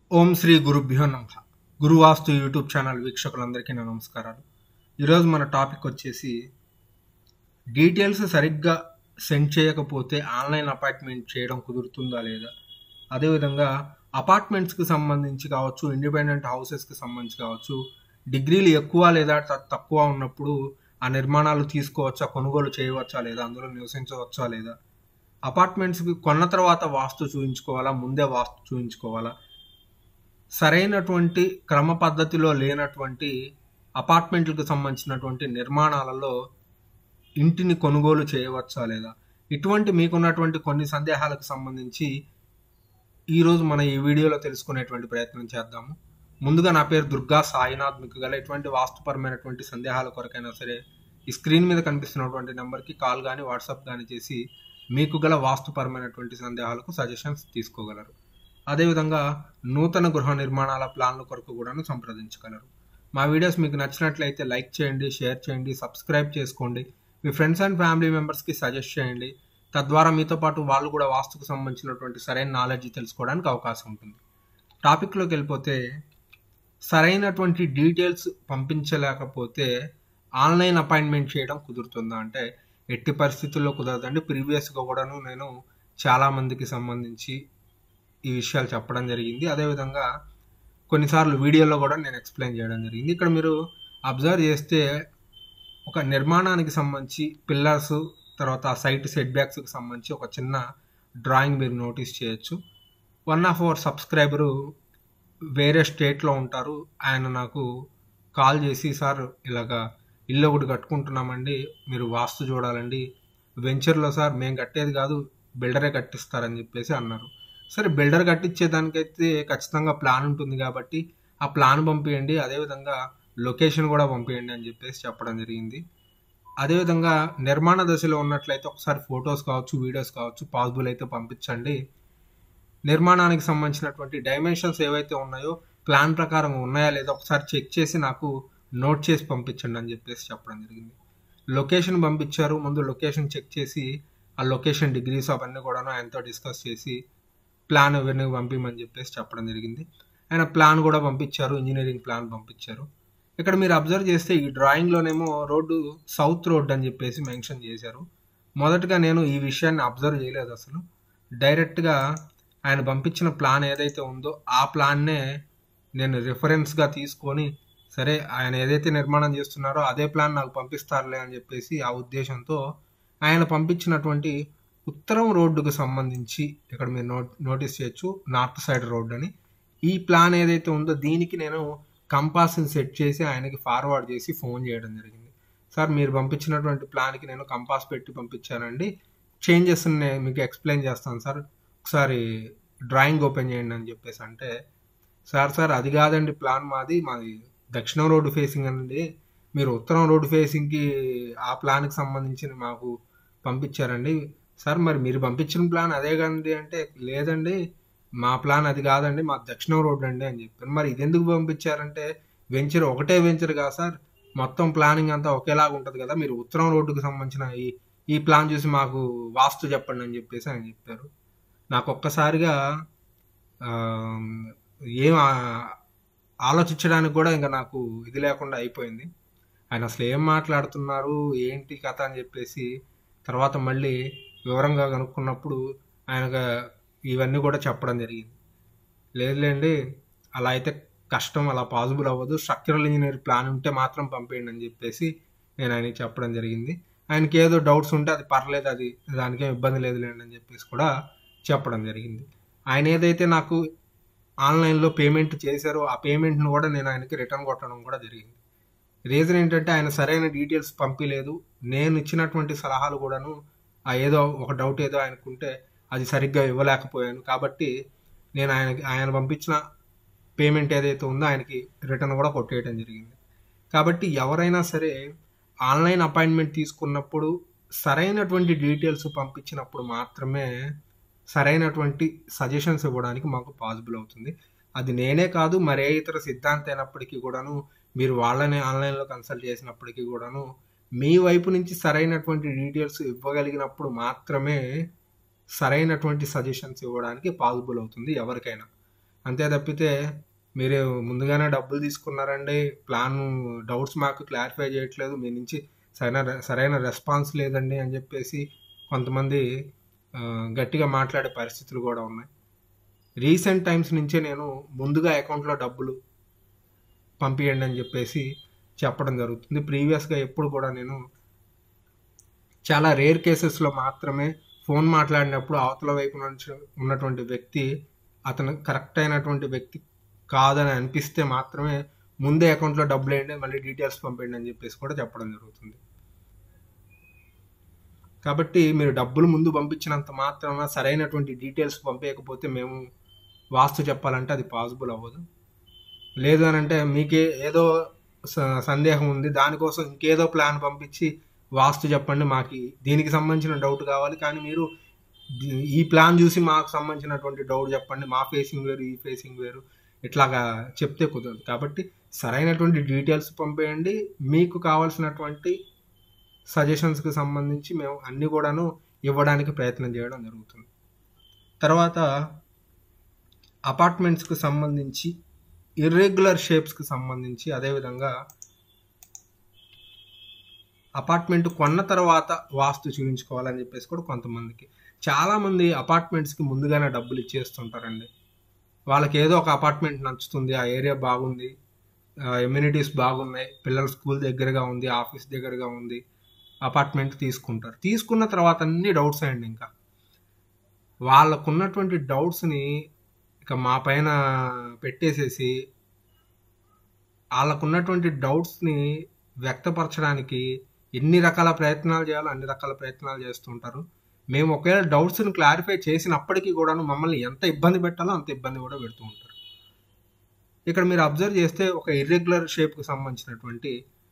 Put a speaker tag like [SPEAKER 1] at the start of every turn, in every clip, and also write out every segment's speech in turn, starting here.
[SPEAKER 1] ఓం శ్రీ గురుభ్యో నమ గురువాస్తు YouTube channel వీక్షకులందరికీ నా నమస్కారాలు ఈరోజు మన టాపిక్ వచ్చేసి డీటెయిల్స్ సరిగ్గా సెండ్ చేయకపోతే ఆన్లైన్ అపాయింట్మెంట్ చేయడం కుదురుతుందా లేదా అదేవిధంగా అపార్ట్మెంట్స్కి సంబంధించి కావచ్చు ఇండిపెండెంట్ హౌసెస్కి సంబంధించి కావచ్చు డిగ్రీలు ఎక్కువ లేదా త- తక్కువ ఉన్నప్పుడు ఆ నిర్మాణాలు తీసుకోవచ్చా కొనుగోలు చేయవచ్చా లేదా అందులో నివసించవచ్చా లేదా అపార్ట్మెంట్స్కి కొన్న తర్వాత వాస్తు చూయించుకోవాలా ముందే వాస్తు చూయించుకోవాలా సరైనటువంటి క్రమ పద్ధతిలో లేనటువంటి అపార్ట్మెంట్లకు సంబంధించినటువంటి నిర్మాణాలలో ఇంటిని కొనుగోలు చేయవచ్చా లేదా ఇటువంటి మీకున్నటువంటి కొన్ని సందేహాలకు సంబంధించి ఈరోజు మన ఈ వీడియోలో తెలుసుకునేటువంటి ప్రయత్నం చేద్దాము ముందుగా నా పేరు దుర్గా సాయినాథ్ మీకు గల ఎటువంటి వాస్తుపరమైనటువంటి సందేహాల కొరకైనా సరే ఈ స్క్రీన్ మీద కనిపిస్తున్నటువంటి నెంబర్కి కాల్ కానీ వాట్సాప్ కానీ చేసి మీకు గల వాస్తుపరమైనటువంటి సందేహాలకు సజెషన్స్ తీసుకోగలరు అదేవిధంగా నూతన గృహ నిర్మాణాల ప్లాన్ల కొరకు కూడాను సంప్రదించగలరు మా వీడియోస్ మీకు నచ్చినట్లయితే లైక్ చేయండి షేర్ చేయండి సబ్స్క్రైబ్ చేసుకోండి మీ ఫ్రెండ్స్ అండ్ ఫ్యామిలీ మెంబర్స్కి సజెస్ట్ చేయండి తద్వారా మీతో పాటు వాళ్ళు కూడా వాస్తుకు సంబంధించినటువంటి సరైన నాలెడ్జ్ తెలుసుకోవడానికి అవకాశం ఉంటుంది టాపిక్లోకి వెళ్ళిపోతే సరైనటువంటి డీటెయిల్స్ పంపించలేకపోతే ఆన్లైన్ అపాయింట్మెంట్ చేయడం కుదురుతుందా అంటే ఎట్టి పరిస్థితుల్లో కుదరదండి ప్రీవియస్గా కూడాను నేను చాలా మందికి సంబంధించి ఈ విషయాలు చెప్పడం జరిగింది అదేవిధంగా కొన్నిసార్లు వీడియోలో కూడా నేను ఎక్స్ప్లెయిన్ చేయడం జరిగింది ఇక్కడ మీరు అబ్జర్వ్ చేస్తే ఒక నిర్మాణానికి సంబంధించి పిల్లర్స్ తర్వాత ఆ సైట్ సెట్ బ్యాక్స్కి సంబంధించి ఒక చిన్న డ్రాయింగ్ మీరు నోటీస్ చేయొచ్చు వన్ ఆఫ్ అవర్ సబ్స్క్రైబరు వేరే స్టేట్లో ఉంటారు ఆయన నాకు కాల్ చేసి సార్ ఇలాగా ఇల్లు ఒకటి కట్టుకుంటున్నామండి మీరు వాస్తు చూడాలండి వెంచర్లో సార్ మేము కట్టేది కాదు బిల్డరే కట్టిస్తారని చెప్పేసి అన్నారు సరే బిల్డర్ కట్టించేదానికైతే ఖచ్చితంగా ప్లాన్ ఉంటుంది కాబట్టి ఆ ప్లాన్ పంపించండి అదేవిధంగా లొకేషన్ కూడా పంపించండి అని చెప్పేసి చెప్పడం జరిగింది అదేవిధంగా నిర్మాణ దశలో ఉన్నట్లయితే ఒకసారి ఫొటోస్ కావచ్చు వీడియోస్ కావచ్చు పాసిబుల్ అయితే పంపించండి నిర్మాణానికి సంబంధించినటువంటి డైమెన్షన్స్ ఏవైతే ఉన్నాయో ప్లాన్ ప్రకారం ఉన్నాయా లేదా ఒకసారి చెక్ చేసి నాకు నోట్ చేసి పంపించండి అని చెప్పేసి చెప్పడం జరిగింది లొకేషన్ పంపించారు ముందు లొకేషన్ చెక్ చేసి ఆ లొకేషన్ డిగ్రీస్ అవన్నీ కూడాను ఆయనతో డిస్కస్ చేసి ప్లాన్ ఇవన్నీ పంపించమని చెప్పేసి చెప్పడం జరిగింది ఆయన ప్లాన్ కూడా పంపించారు ఇంజనీరింగ్ ప్లాన్ పంపించారు ఇక్కడ మీరు అబ్జర్వ్ చేస్తే ఈ డ్రాయింగ్లోనేమో రోడ్డు సౌత్ రోడ్ అని చెప్పేసి మెన్షన్ చేశారు మొదటగా నేను ఈ విషయాన్ని అబ్జర్వ్ చేయలేదు అసలు డైరెక్ట్గా ఆయన పంపించిన ప్లాన్ ఏదైతే ఉందో ఆ ప్లాన్నే నేను రిఫరెన్స్గా తీసుకొని సరే ఆయన ఏదైతే నిర్మాణం చేస్తున్నారో అదే ప్లాన్ నాకు పంపిస్తారులే అని చెప్పేసి ఆ ఉద్దేశంతో ఆయన పంపించినటువంటి ఉత్తరం రోడ్డుకు సంబంధించి ఇక్కడ మీరు నోట్ నోటీస్ చేయొచ్చు నార్త్ సైడ్ రోడ్ అని ఈ ప్లాన్ ఏదైతే ఉందో దీనికి నేను కంపాస్ని సెట్ చేసి ఆయనకి ఫార్వర్డ్ చేసి ఫోన్ చేయడం జరిగింది సార్ మీరు పంపించినటువంటి ప్లాన్కి నేను కంపాస్ పెట్టి పంపించానండి చేంజెస్ నేను మీకు ఎక్స్ప్లెయిన్ చేస్తాను సార్ ఒకసారి డ్రాయింగ్ ఓపెన్ చేయండి అని చెప్పేసి అంటే సార్ సార్ అది కాదండి ప్లాన్ మాది మాది దక్షిణం రోడ్డు ఫేసింగ్ అండి మీరు ఉత్తరం రోడ్డు ఫేసింగ్కి ఆ ప్లాన్కి సంబంధించి మాకు పంపించారండి సార్ మరి మీరు పంపించిన ప్లాన్ అదే కండి అంటే లేదండి మా ప్లాన్ అది కాదండి మా దక్షిణం రోడ్ అండి అని చెప్పారు మరి ఇది ఎందుకు పంపించారంటే వెంచర్ ఒకటే వెంచర్ కాదు సార్ మొత్తం ప్లానింగ్ అంతా ఒకేలాగా ఉంటుంది కదా మీరు ఉత్తరం రోడ్డుకు సంబంధించిన ఈ ఈ ప్లాన్ చూసి మాకు వాస్తు చెప్పండి అని చెప్పేసి ఆయన చెప్పారు నాకు ఒక్కసారిగా ఆ, ఏం ఆ- ఆలోచించడానికి కూడా ఇంకా నాకు ఇది లేకుండా అయిపోయింది ఆయన అసలు ఏం మాట్లాడుతున్నారు ఏంటి కథ అని చెప్పేసి తర్వాత మళ్ళీ వివరంగా కనుక్కున్నప్పుడు ఆయనకు ఇవన్నీ కూడా చెప్పడం జరిగింది లేదులేండి అలా అయితే కష్టం అలా పాసిబుల్ అవ్వదు స్ట్రక్చరల్ ఇంజనీర్ ప్లాన్ ఉంటే మాత్రం పంపేయండి అని చెప్పేసి నేను ఆయనకి చెప్పడం జరిగింది ఆయనకి ఏదో డౌట్స్ ఉంటే అది పర్లేదు అది దానికేం ఇబ్బంది లేదులేండి అని చెప్పేసి కూడా చెప్పడం జరిగింది ఆయన ఏదైతే నాకు ఆన్లైన్లో పేమెంట్ చేశారో ఆ పేమెంట్ను కూడా నేను ఆయనకి రిటర్న్ కొట్టడం కూడా జరిగింది రీజన్ ఏంటంటే ఆయన సరైన డీటెయిల్స్ పంపించలేదు నేను ఇచ్చినటువంటి సలహాలు కూడాను ఆ ఏదో ఒక డౌట్ ఏదో ఆయనకుంటే అది సరిగ్గా ఇవ్వలేకపోయాను కాబట్టి నేను ఆయనకి ఆయన పంపించిన పేమెంట్ ఏదైతే ఉందో ఆయనకి రిటర్న్ కూడా కొట్టేయడం జరిగింది కాబట్టి ఎవరైనా సరే ఆన్లైన్ అపాయింట్మెంట్ తీసుకున్నప్పుడు సరైనటువంటి డీటెయిల్స్ పంపించినప్పుడు మాత్రమే సరైనటువంటి సజెషన్స్ ఇవ్వడానికి మాకు పాసిబుల్ అవుతుంది అది నేనే కాదు మరే ఇతర సిద్ధాంతం అయినప్పటికీ కూడాను మీరు వాళ్ళని ఆన్లైన్లో కన్సల్ట్ చేసినప్పటికీ కూడాను మీ వైపు నుంచి సరైనటువంటి డీటెయిల్స్ ఇవ్వగలిగినప్పుడు మాత్రమే సరైనటువంటి సజెషన్స్ ఇవ్వడానికి పాసిబుల్ అవుతుంది ఎవరికైనా అంతే తప్పితే మీరు ముందుగానే డబ్బులు తీసుకున్నారండి ప్లాన్ డౌట్స్ మాకు క్లారిఫై చేయట్లేదు మీ నుంచి సరైన సరైన రెస్పాన్స్ లేదండి అని చెప్పేసి కొంతమంది ఆ, గట్టిగా మాట్లాడే పరిస్థితులు కూడా ఉన్నాయి రీసెంట్ టైమ్స్ నుంచే నేను ముందుగా అకౌంట్లో డబ్బులు పంపించండి అని చెప్పేసి చెప్పడం జరుగుతుంది ప్రీవియస్గా ఎప్పుడు కూడా నేను చాలా రేర్ కేసెస్లో మాత్రమే ఫోన్ మాట్లాడినప్పుడు అవతల వైపు నుంచి ఉన్నటువంటి వ్యక్తి అతను కరెక్ట్ అయినటువంటి వ్యక్తి కాదని అనిపిస్తే మాత్రమే ముందే అకౌంట్లో డబ్బులు వేయండి మళ్ళీ డీటెయిల్స్ పంపండి అని చెప్పేసి కూడా చెప్పడం జరుగుతుంది కాబట్టి మీరు డబ్బులు ముందు పంపించినంత మాత్రాన సరైనటువంటి డీటెయిల్స్ పంపించకపోతే మేము వాస్తు చెప్పాలంటే అది పాసిబుల్ అవ్వదు లేదు అని అంటే మీకే ఏదో స- సందేహం ఉంది దానికోసం ఇంకేదో ప్లాన్ పంపించి వాస్తు చెప్పండి మాకు దీనికి సంబంధించిన డౌట్ కావాలి కానీ మీరు దీ- ఈ ప్లాన్ చూసి మాకు సంబంధించినటువంటి డౌట్ చెప్పండి మా ఫేసింగ్ వేరు ఈ ఫేసింగ్ వేరు ఇట్లాగా చెప్తే కుదరదు కాబట్టి సరైనటువంటి డీటెయిల్స్ పంపేయండి మీకు కావాల్సినటువంటి సజెషన్స్కి సంబంధించి మేము అన్ని కూడాను ఇవ్వడానికి ప్రయత్నం చేయడం జరుగుతుంది తర్వాత అపార్ట్మెంట్స్కి సంబంధించి ఇర్రెగ్యులర్ షేప్స్కి సంబంధించి అదేవిధంగా అపార్ట్మెంట్ కొన్న తర్వాత వాస్తు చూపించుకోవాలని చెప్పేసి కూడా కొంతమందికి చాలామంది అపార్ట్మెంట్స్కి ముందుగానే డబ్బులు ఇచ్చేస్తుంటారండి వాళ్ళకి ఏదో ఒక అపార్ట్మెంట్ నచ్చుతుంది ఆ ఏరియా బాగుంది ఎమ్యూనిటీస్ బాగున్నాయి పిల్లల స్కూల్ దగ్గరగా ఉంది ఆఫీస్ దగ్గరగా ఉంది అపార్ట్మెంట్ తీసుకుంటారు తీసుకున్న తర్వాత అన్ని డౌట్స్ అండి ఇంకా వాళ్ళకున్నటువంటి డౌట్స్ని ఇక మా పైన పెట్టేసేసి వాళ్ళకున్నటువంటి డౌట్స్ని వ్యక్తపరచడానికి ఎన్ని రకాల ప్రయత్నాలు చేయాలో అన్ని రకాల ప్రయత్నాలు చేస్తుంటారు మేము ఒకవేళ డౌట్స్ని క్లారిఫై చేసినప్పటికీ కూడాను మమ్మల్ని ఎంత ఇబ్బంది పెట్టాలో అంత ఇబ్బంది కూడా పెడుతూ ఉంటారు ఇక్కడ మీరు అబ్జర్వ్ చేస్తే ఒక ఇర్రెగ్యులర్ షేప్కి సంబంధించినటువంటి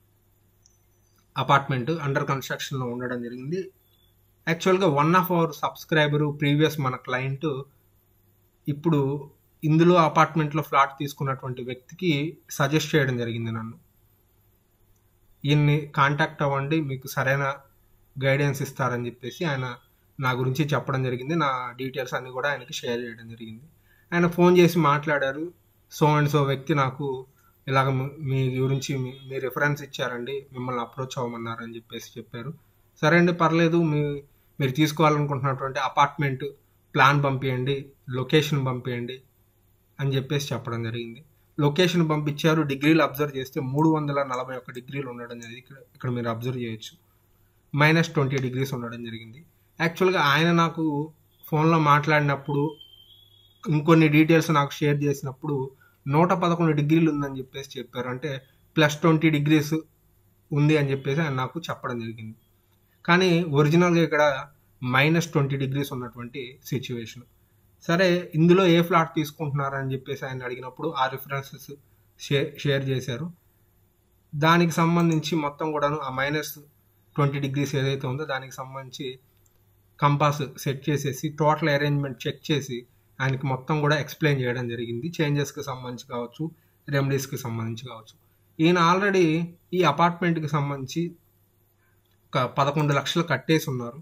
[SPEAKER 1] అపార్ట్మెంట్ అండర్ కన్స్ట్రక్షన్లో ఉండడం జరిగింది యాక్చువల్గా one of our subscriber previous మన క్లయింట్ ఇప్పుడు ఇందులో అపార్ట్మెంట్లో ఫ్లాట్ తీసుకున్నటువంటి వ్యక్తికి సజెస్ట్ చేయడం జరిగింది నన్ను ఈయన్ని కాంటాక్ట్ అవ్వండి మీకు సరైన గైడెన్స్ ఇస్తారని చెప్పేసి ఆయన నా గురించి చెప్పడం జరిగింది నా డీటెయిల్స్ అన్ని కూడా ఆయనకి షేర్ చేయడం జరిగింది ఆయన ఫోన్ చేసి మాట్లాడారు సో అండ్ సో వ్యక్తి నాకు ఇలాగ మీ- మీ గురించి మీ- మీ రిఫరెన్స్ ఇచ్చారండి మిమ్మల్ని అప్రోచ్ అవ్వమన్నారు అని చెప్పేసి చెప్పారు సరే అండి పర్లేదు మీ మీరు తీసుకోవాలనుకుంటున్నటువంటి అపార్ట్మెంట్ ప్లాన్ పంపించండి లొకేషన్ పంపించండి అని చెప్పేసి చెప్పడం జరిగింది లొకేషన్ పంపించారు డిగ్రీలు అబ్జర్వ్ చేస్తే మూడు వందల నలభై ఒక్క డిగ్రీలు ఉండడం జరిగింది ఇక్కడ ఇక్కడ మీరు అబ్జర్వ్ చేయొచ్చు మైనస్ ట్వంటీ డిగ్రీస్ ఉండడం జరిగింది యాక్చువల్గా ఆయన నాకు ఫోన్లో మాట్లాడినప్పుడు ఇంకొన్ని డీటెయిల్స్ నాకు షేర్ చేసినప్పుడు నూట పదకొండు డిగ్రీలు ఉందని చెప్పేసి చెప్పారు అంటే ప్లస్ ట్వంటీ డిగ్రీస్ ఉంది అని చెప్పేసి ఆయన నాకు చెప్పడం జరిగింది కానీ ఒరిజినల్గా ఇక్కడ మైనస్ ట్వంటీ డిగ్రీస్ ఉన్నటువంటి సిచ్యువేషన్ సరే ఇందులో ఏ ఫ్లాట్ తీసుకుంటున్నారని చెప్పేసి ఆయన అడిగినప్పుడు ఆ రిఫరెన్సెస్ షేర్ షేర్ చేశారు దానికి సంబంధించి మొత్తం కూడాను ఆ మైనస్ ట్వంటీ డిగ్రీస్ ఏదైతే ఉందో దానికి సంబంధించి కంపాస్ సెట్ చేసేసి టోటల్ అరేంజ్మెంట్ చెక్ చేసి ఆయనకి మొత్తం కూడా ఎక్స్ప్లెయిన్ చేయడం జరిగింది చేంజెస్కి సంబంధించి కావచ్చు రెమెడీస్కి సంబంధించి కావచ్చు ఈయన ఆల్రెడీ ఈ అపార్ట్మెంట్కి సంబంధించి ఒక పదకొండు లక్షలు కట్టేసి ఉన్నారు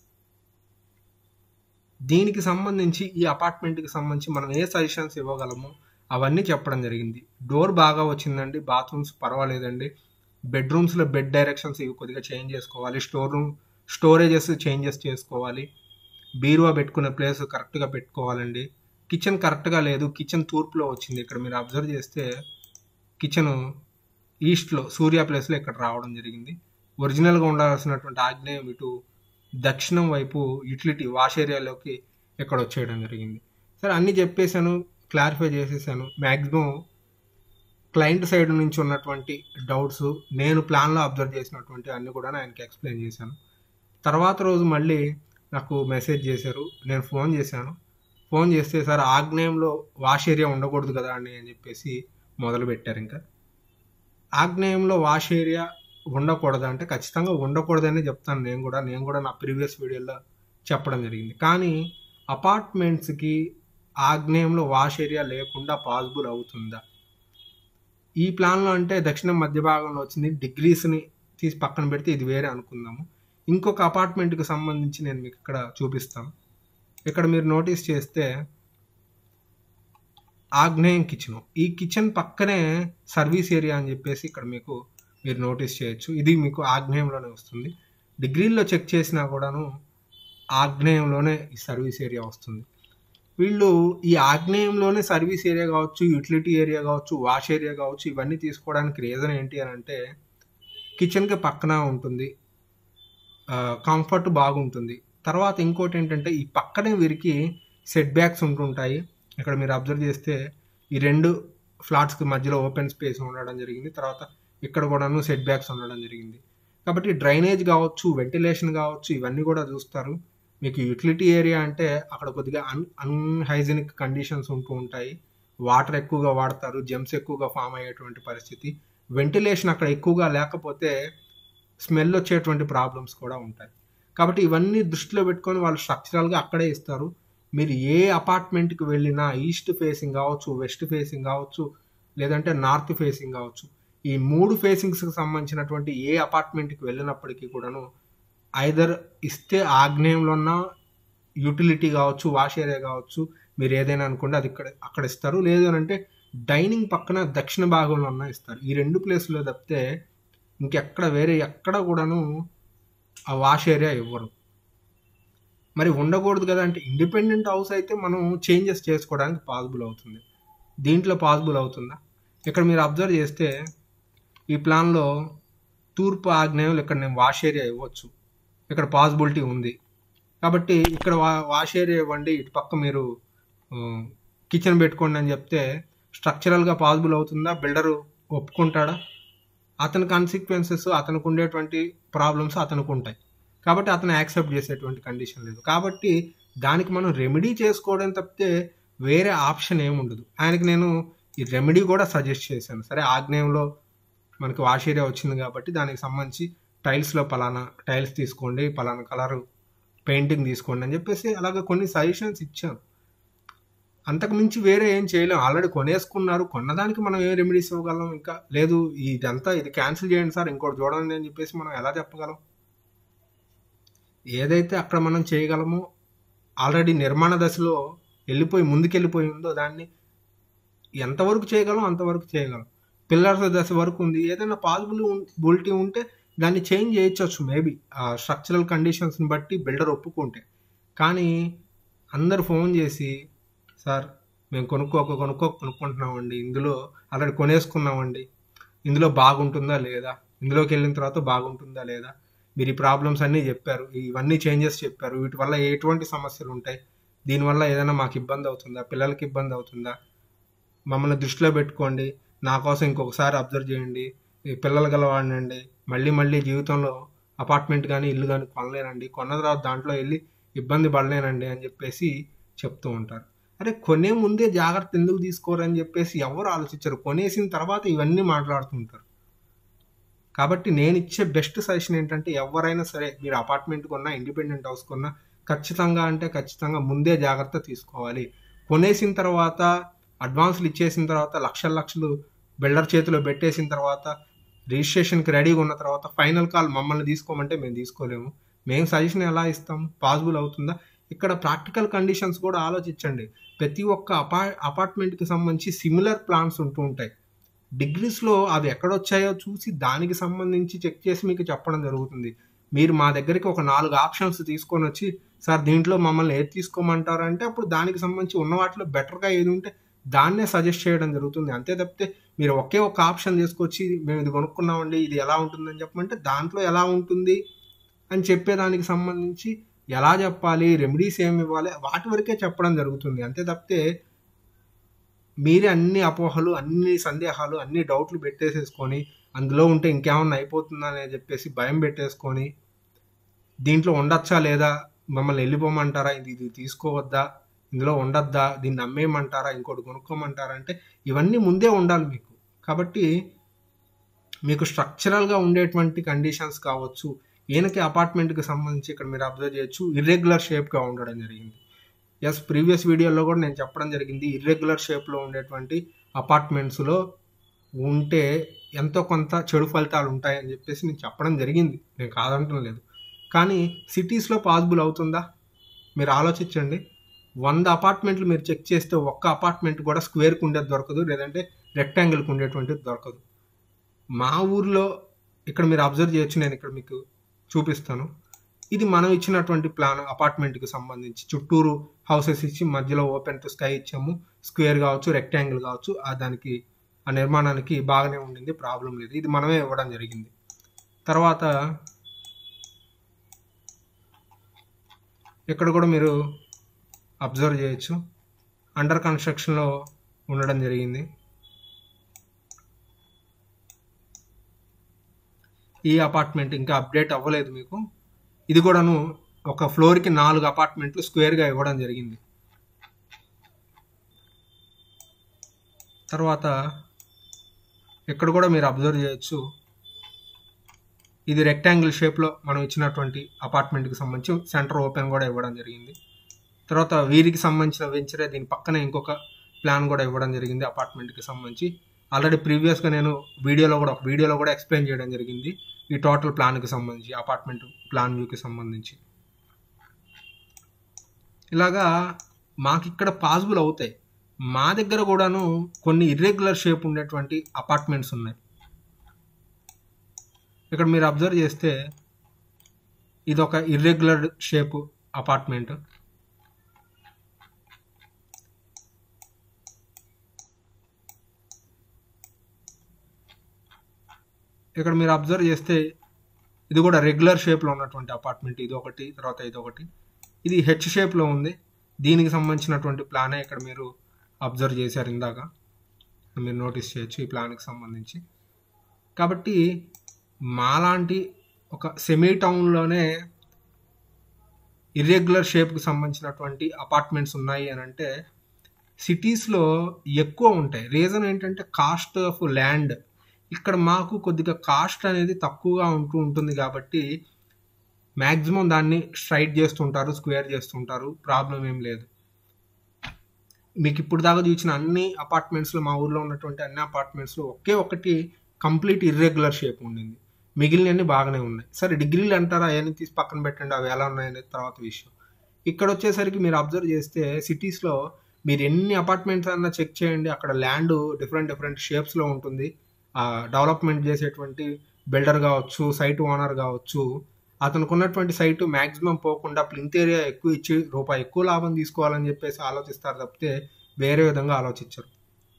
[SPEAKER 1] దీనికి సంబంధించి ఈ అపార్ట్మెంట్కి సంబంధించి మనం ఏ సజెషన్స్ ఇవ్వగలమో అవన్నీ చెప్పడం జరిగింది డోర్ బాగా వచ్చిందండి బాత్రూమ్స్ పర్వాలేదండి బెడ్రూమ్స్లో బెడ్ డైరెక్షన్స్ ఇవి కొద్దిగా చేంజ్ చేసుకోవాలి స్టోర్ రూమ్ స్టోరేజెస్ చేంజెస్ చేసుకోవాలి బీరువా పెట్టుకునే ప్లేస్ కరెక్ట్గా పెట్టుకోవాలండి కిచెన్ కరెక్ట్గా లేదు కిచెన్ తూర్పులో వచ్చింది ఇక్కడ మీరు అబ్జర్వ్ చేస్తే కిచెన్ ఈస్ట్లో సూర్య ప్లేస్లో ఇక్కడ రావడం జరిగింది ఒరిజినల్గా ఉండాల్సినటువంటి ఆగ్నేయం ఇటు దక్షిణం వైపు యూటిలిటీ వాష్ ఏరియాలోకి ఇక్కడ వచ్చేయడం జరిగింది సరే అన్నీ చెప్పేశాను క్లారిఫై చేసేసాను మ్యాక్సిమం క్లయింట్ సైడ్ నుంచి ఉన్నటువంటి డౌట్స్ నేను ప్లాన్లో అబ్జర్వ్ చేసినటువంటి అన్ని కూడా ఆయనకి ఎక్స్ప్లెయిన్ చేశాను తర్వాత రోజు మళ్ళీ నాకు మెసేజ్ చేశారు నేను ఫోన్ చేశాను ఫోన్ చేస్తే సార్ ఆగ్నేయంలో వాష్ ఏరియా ఉండకూడదు కదా అండి అని చెప్పేసి మొదలు పెట్టారు ఇంకా ఆగ్నేయంలో వాష్ ఏరియా ఉండకూడదు అంటే ఖచ్చితంగా ఉండకూడదని చెప్తాను నేను కూడా నేను కూడా నా ప్రీవియస్ వీడియోలో చెప్పడం జరిగింది కానీ అపార్ట్మెంట్స్కి ఆగ్నేయంలో వాష్ ఏరియా లేకుండా పాసిబుల్ అవుతుందా ఈ ప్లాన్లో అంటే దక్షిణం మధ్య భాగంలో వచ్చింది డిగ్రీస్ని తీసి పక్కన పెడితే ఇది వేరే అనుకుందాము ఇంకొక అపార్ట్మెంట్కి సంబంధించి నేను మీకు ఇక్కడ చూపిస్తాను ఇక్కడ మీరు నోటీస్ చేస్తే ఆగ్నేయం కిచెన్ ఈ కిచెన్ పక్కనే సర్వీస్ ఏరియా అని చెప్పేసి ఇక్కడ మీకు మీరు నోటీస్ చేయొచ్చు ఇది మీకు ఆగ్నేయంలోనే వస్తుంది డిగ్రీల్లో చెక్ చేసినా కూడాను ఆగ్నేయంలోనే ఈ సర్వీస్ ఏరియా వస్తుంది వీళ్ళు ఈ ఆగ్నేయంలోనే సర్వీస్ ఏరియా కావచ్చు యూటిలిటీ ఏరియా కావచ్చు వాష్ ఏరియా కావచ్చు ఇవన్నీ తీసుకోవడానికి రీజన్ ఏంటి అని అంటే కిచెన్కి పక్కన ఉంటుంది కంఫర్ట్ బాగుంటుంది తర్వాత ఇంకోటి ఏంటంటే ఈ పక్కనే వీరికి సెట్ బ్యాక్స్ ఉంటుంటాయి ఇక్కడ మీరు అబ్జర్వ్ చేస్తే ఈ రెండు ఫ్లాట్స్కి మధ్యలో ఓపెన్ స్పేస్ ఉండడం జరిగింది తర్వాత ఇక్కడ కూడాను సెట్ బ్యాక్స్ ఉండడం జరిగింది కాబట్టి డ్రైనేజ్ కావచ్చు వెంటిలేషన్ కావచ్చు ఇవన్నీ కూడా చూస్తారు మీకు యూటిలిటీ ఏరియా అంటే అక్కడ కొద్దిగా అన్ అన్హైజీనిక్ కండిషన్స్ ఉంటూ ఉంటాయి వాటర్ ఎక్కువగా వాడతారు జెమ్స్ ఎక్కువగా ఫామ్ అయ్యేటువంటి పరిస్థితి వెంటిలేషన్ అక్కడ ఎక్కువగా లేకపోతే స్మెల్ వచ్చేటువంటి ప్రాబ్లమ్స్ కూడా ఉంటాయి కాబట్టి ఇవన్నీ దృష్టిలో పెట్టుకొని వాళ్ళు స్ట్రక్చరల్గా అక్కడే ఇస్తారు మీరు ఏ అపార్ట్మెంట్కి వెళ్ళినా ఈస్ట్ ఫేసింగ్ కావచ్చు వెస్ట్ ఫేసింగ్ కావచ్చు లేదంటే నార్త్ ఫేసింగ్ కావచ్చు ఈ మూడు ఫేసింగ్స్కి సంబంధించినటువంటి ఏ అపార్ట్మెంట్కి వెళ్ళినప్పటికీ కూడాను ఐదర్ ఇస్తే ఆగ్నేయంలో ఉన్న యూటిలిటీ కావచ్చు వాష్ ఏరియా కావచ్చు మీరు ఏదైనా అనుకోండి అది ఇక్కడ అక్కడ ఇస్తారు లేదు అని అంటే డైనింగ్ పక్కన దక్షిణ భాగంలో ఉన్న ఇస్తారు ఈ రెండు ప్లేస్లో తప్పితే ఇంకెక్కడ వేరే ఎక్కడ కూడాను ఆ వాష్ ఏరియా ఇవ్వరు మరి ఉండకూడదు కదా అంటే ఇండిపెండెంట్ హౌస్ అయితే మనం చేంజెస్ చేసుకోవడానికి పాసిబుల్ అవుతుంది దీంట్లో పాసిబుల్ అవుతుందా ఇక్కడ మీరు అబ్జర్వ్ చేస్తే ఈ ప్లాన్లో తూర్పు ఆగ్నేయం ఇక్కడ నేను వాష్ ఏరియా ఇవ్వచ్చు ఇక్కడ పాసిబిలిటీ ఉంది కాబట్టి ఇక్కడ వా వాష్ ఏరియా ఇవ్వండి ఇటు పక్క మీరు కిచెన్ పెట్టుకోండి అని చెప్తే స్ట్రక్చరల్గా పాసిబుల్ అవుతుందా బిల్డరు ఒప్పుకుంటాడా అతని కాన్సిక్వెన్సెస్ అతనికి ఉండేటువంటి ప్రాబ్లమ్స్ అతనికి ఉంటాయి కాబట్టి అతను యాక్సెప్ట్ చేసేటువంటి కండిషన్ లేదు కాబట్టి దానికి మనం రెమెడీ చేసుకోవడం తప్పితే వేరే ఆప్షన్ ఏమి ఉండదు ఆయనకి నేను ఈ రెమెడీ కూడా సజెస్ట్ చేశాను సరే ఆగ్నేయంలో మనకి వాష్ ఏరియా వచ్చింది కాబట్టి దానికి సంబంధించి టైల్స్లో పలానా టైల్స్ తీసుకోండి పలానా కలర్ పెయింటింగ్ తీసుకోండి అని చెప్పేసి అలాగే కొన్ని సజెషన్స్ ఇచ్చాను అంతకు మించి వేరే ఏం చేయలేం ఆల్రెడీ కొనేసుకున్నారు కొన్నదానికి మనం ఏ రెమెడీస్ ఇవ్వగలం ఇంకా లేదు ఇదంతా ఇది క్యాన్సిల్ చేయండి సార్ ఇంకోటి చూడండి అని చెప్పేసి మనం ఎలా చెప్పగలం ఏదైతే అక్కడ మనం చేయగలమో ఆల్రెడీ నిర్మాణ దశలో వెళ్ళిపోయి ముందుకెళ్ళిపోయి ఉందో దాన్ని ఎంతవరకు చేయగలం అంతవరకు చేయగలం పిల్లర్స్ దశ వరకు ఉంది ఏదైనా పాసిబిలిటీ ఉంటే దాన్ని చేంజ్ చేయొచ్చు మేబీ ఆ స్ట్రక్చరల్ కండిషన్స్ని బట్టి బిల్డర్ ఒప్పుకుంటే కానీ అందరు ఫోన్ చేసి సార్ మేము కొనుక్కోక కొనుక్కో కొనుక్కుంటున్నామండి ఇందులో ఆల్రెడీ కొనేసుకున్నామండి ఇందులో బాగుంటుందా లేదా ఇందులోకి వెళ్ళిన తర్వాత బాగుంటుందా లేదా మీరు ఈ ప్రాబ్లమ్స్ అన్నీ చెప్పారు ఇవన్నీ చేంజెస్ చెప్పారు వీటి వల్ల ఎటువంటి సమస్యలు ఉంటాయి దీనివల్ల ఏదైనా మాకు ఇబ్బంది అవుతుందా పిల్లలకి ఇబ్బంది అవుతుందా మమ్మల్ని దృష్టిలో పెట్టుకోండి నా కోసం ఇంకొకసారి అబ్జర్వ్ చేయండి పిల్లలు గలవాడినండి మళ్ళీ మళ్ళీ జీవితంలో అపార్ట్మెంట్ కానీ ఇల్లు కానీ కొనలేనండి కొన్న తర్వాత దాంట్లో వెళ్ళి ఇబ్బంది పడలేనండి అని చెప్పేసి చెప్తూ ఉంటారు అరే కొనే ముందే జాగ్రత్త ఎందుకు తీసుకోరని చెప్పేసి ఎవరు ఆలోచించరు కొనేసిన తర్వాత ఇవన్నీ మాట్లాడుతుంటారు కాబట్టి నేను ఇచ్చే బెస్ట్ సజెషన్ ఏంటంటే ఎవరైనా సరే మీరు అపార్ట్మెంట్ కొన్నా ఇండిపెండెంట్ హౌస్ కొన్నా ఖచ్చితంగా అంటే ఖచ్చితంగా ముందే జాగ్రత్త తీసుకోవాలి కొనేసిన తర్వాత అడ్వాన్స్లు ఇచ్చేసిన తర్వాత లక్షల లక్షలు బిల్డర్ చేతిలో పెట్టేసిన తర్వాత రిజిస్ట్రేషన్కి రెడీగా ఉన్న తర్వాత ఫైనల్ కాల్ మమ్మల్ని తీసుకోమంటే మేము తీసుకోలేము మేము సజెషన్ ఎలా ఇస్తాం పాసిబుల్ అవుతుందా ఇక్కడ ప్రాక్టికల్ కండిషన్స్ కూడా ఆలోచించండి ప్రతి ఒక్క అపా అపార్ట్మెంట్కి సంబంధించి సిమిలర్ ప్లాన్స్ ఉంటూ ఉంటాయి డిగ్రీస్లో అవి ఎక్కడొచ్చాయో చూసి దానికి సంబంధించి చెక్ చేసి మీకు చెప్పడం జరుగుతుంది మీరు మా దగ్గరికి ఒక నాలుగు ఆప్షన్స్ తీసుకొని వచ్చి సార్ దీంట్లో మమ్మల్ని ఏది తీసుకోమంటారు అంటే అప్పుడు దానికి సంబంధించి ఉన్న వాటిలో బెటర్గా ఏది ఉంటే దాన్నే సజెస్ట్ చేయడం జరుగుతుంది అంతే తప్పితే మీరు ఒకే ఒక ఆప్షన్ తీసుకొచ్చి మేము ఇది కొనుక్కున్నామండి ఇది ఎలా ఉంటుందని చెప్పమంటే దాంట్లో ఎలా ఉంటుంది అని చెప్పేదానికి సంబంధించి ఎలా చెప్పాలి రెమెడీస్ ఏమి ఇవ్వాలి వాటి వరకే చెప్పడం జరుగుతుంది అంతే తప్పితే మీరే అన్ని అపోహలు అన్ని సందేహాలు అన్ని డౌట్లు పెట్టేసేసుకొని అందులో ఉంటే ఇంకేమన్నా అయిపోతుందా అని చెప్పేసి భయం పెట్టేసుకొని దీంట్లో ఉండొచ్చా లేదా మమ్మల్ని వెళ్ళిపోమంటారా ఇది ఇది తీసుకోవద్దా ఇందులో ఉండొద్దా దీన్ని అమ్మేయమంటారా ఇంకోటి కొనుక్కోమంటారా అంటే ఇవన్నీ ముందే ఉండాలి మీకు కాబట్టి మీకు స్ట్రక్చరల్గా ఉండేటువంటి కండిషన్స్ కావచ్చు ఈయనకి అపార్ట్మెంట్కి సంబంధించి ఇక్కడ మీరు అబ్జర్వ్ చేయొచ్చు ఇర్రెగ్యులర్ షేప్గా ఉండడం జరిగింది ఎస్ ప్రీవియస్ వీడియోలో కూడా నేను చెప్పడం జరిగింది ఇర్రెగ్యులర్ షేప్లో ఉండేటువంటి అపార్ట్మెంట్స్లో ఉంటే ఎంతో కొంత చెడు ఫలితాలు ఉంటాయని చెప్పేసి నేను చెప్పడం జరిగింది నేను కాదంటం లేదు కానీ సిటీస్లో పాసిబుల్ అవుతుందా మీరు ఆలోచించండి వంద అపార్ట్మెంట్లు మీరు చెక్ చేస్తే ఒక్క అపార్ట్మెంట్ కూడా స్క్వేర్కి ఉండేది దొరకదు లేదంటే రెక్టాంగిల్కి ఉండేటువంటిది దొరకదు మా ఊర్లో ఇక్కడ మీరు అబ్జర్వ్ చేయొచ్చు నేను ఇక్కడ మీకు చూపిస్తాను ఇది మనం ఇచ్చినటువంటి ప్లాన్ అపార్ట్మెంట్కి సంబంధించి చుట్టూరు హౌసెస్ ఇచ్చి మధ్యలో ఓపెన్ టు స్కై ఇచ్చాము స్క్వేర్ కావచ్చు రెక్టాంగిల్ కావచ్చు ఆ దానికి ఆ నిర్మాణానికి బాగానే ఉండింది ప్రాబ్లం లేదు ఇది మనమే ఇవ్వడం జరిగింది తర్వాత ఇక్కడ కూడా మీరు అబ్జర్వ్ చేయొచ్చు అండర్ కన్స్ట్రక్షన్లో ఉండడం జరిగింది ఈ అపార్ట్మెంట్ ఇంకా అప్డేట్ అవ్వలేదు మీకు ఇది కూడాను ఒక ఫ్లోర్కి నాలుగు అపార్ట్మెంట్లు స్క్వేర్గా ఇవ్వడం జరిగింది తర్వాత ఇక్కడ కూడా మీరు అబ్జర్వ్ చేయొచ్చు ఇది రెక్టాంగిల్ షేప్లో మనం ఇచ్చినటువంటి అపార్ట్మెంట్కి సంబంధించి సెంటర్ ఓపెన్ కూడా ఇవ్వడం జరిగింది తర్వాత వీరికి సంబంధించిన వెంచరే దీని పక్కనే ఇంకొక ప్లాన్ కూడా ఇవ్వడం జరిగింది అపార్ట్మెంట్కి సంబంధించి ఆల్రెడీ ప్రీవియస్గా నేను వీడియోలో కూడా ఒక వీడియోలో కూడా ఎక్స్ప్లెయిన్ చేయడం జరిగింది ఈ టోటల్ ప్లాన్కి సంబంధించి అపార్ట్మెంట్ ప్లాన్ వ్యూకి సంబంధించి ఇలాగా మాకు ఇక్కడ పాసిబుల్ అవుతాయి మా దగ్గర కూడాను కొన్ని ఇర్రెగ్యులర్ షేప్ ఉండేటువంటి అపార్ట్మెంట్స్ ఉన్నాయి ఇక్కడ మీరు అబ్జర్వ్ చేస్తే ఇది ఒక ఇర్రెగ్యులర్ షేప్ అపార్ట్మెంట్ ఇక్కడ మీరు అబ్జర్వ్ చేస్తే ఇది కూడా రెగ్యులర్ షేప్లో ఉన్నటువంటి అపార్ట్మెంట్ ఇది ఒకటి తర్వాత ఇది ఒకటి ఇది హెచ్ షేప్లో ఉంది దీనికి సంబంధించినటువంటి ప్లానే ఇక్కడ మీరు అబ్జర్వ్ చేశారు ఇందాక మీరు నోటీస్ చేయొచ్చు ఈ ప్లాన్కి సంబంధించి కాబట్టి మాలాంటి ఒక సెమీ టౌన్లోనే ఇర్రెగ్యులర్ షేప్కి సంబంధించినటువంటి అపార్ట్మెంట్స్ ఉన్నాయి అని అంటే సిటీస్లో ఎక్కువ ఉంటాయి రీజన్ ఏంటంటే కాస్ట్ ఆఫ్ ల్యాండ్ ఇక్కడ మాకు కొద్దిగా కాస్ట్ అనేది తక్కువగా ఉంటూ ఉంటుంది కాబట్టి మ్యాక్సిమం దాన్ని స్ట్రైట్ చేస్తుంటారు స్క్వేర్ చేస్తుంటారు ప్రాబ్లం ఏం లేదు మీకు ఇప్పుడు దాకా చూసిన అన్ని అపార్ట్మెంట్స్లో మా ఊర్లో ఉన్నటువంటి అన్ని అపార్ట్మెంట్స్లో ఒకే ఒకటి కంప్లీట్ ఇర్రెగ్యులర్ షేప్ ఉండింది మిగిలినవన్నీ బాగానే ఉన్నాయి సరే డిగ్రీలు అంటారా అవన్నీ తీసి పక్కన పెట్టండి అవి ఎలా ఉన్నాయనేది తర్వాత విషయం ఇక్కడ వచ్చేసరికి మీరు అబ్జర్వ్ చేస్తే సిటీస్లో మీరు ఎన్ని అపార్ట్మెంట్స్ అన్నా చెక్ చేయండి అక్కడ ల్యాండ్ డిఫరెంట్ డిఫరెంట్ షేప్స్లో ఉంటుంది డెవలప్మెంట్ చేసేటువంటి బిల్డర్ కావచ్చు సైట్ ఓనర్ కావచ్చు అతనికి ఉన్నటువంటి సైటు మ్యాక్సిమం పోకుండా ప్లింత్ ఏరియా ఎక్కువ ఇచ్చి రూపాయి ఎక్కువ లాభం తీసుకోవాలని చెప్పేసి ఆలోచిస్తారు తప్పితే వేరే విధంగా ఆలోచించరు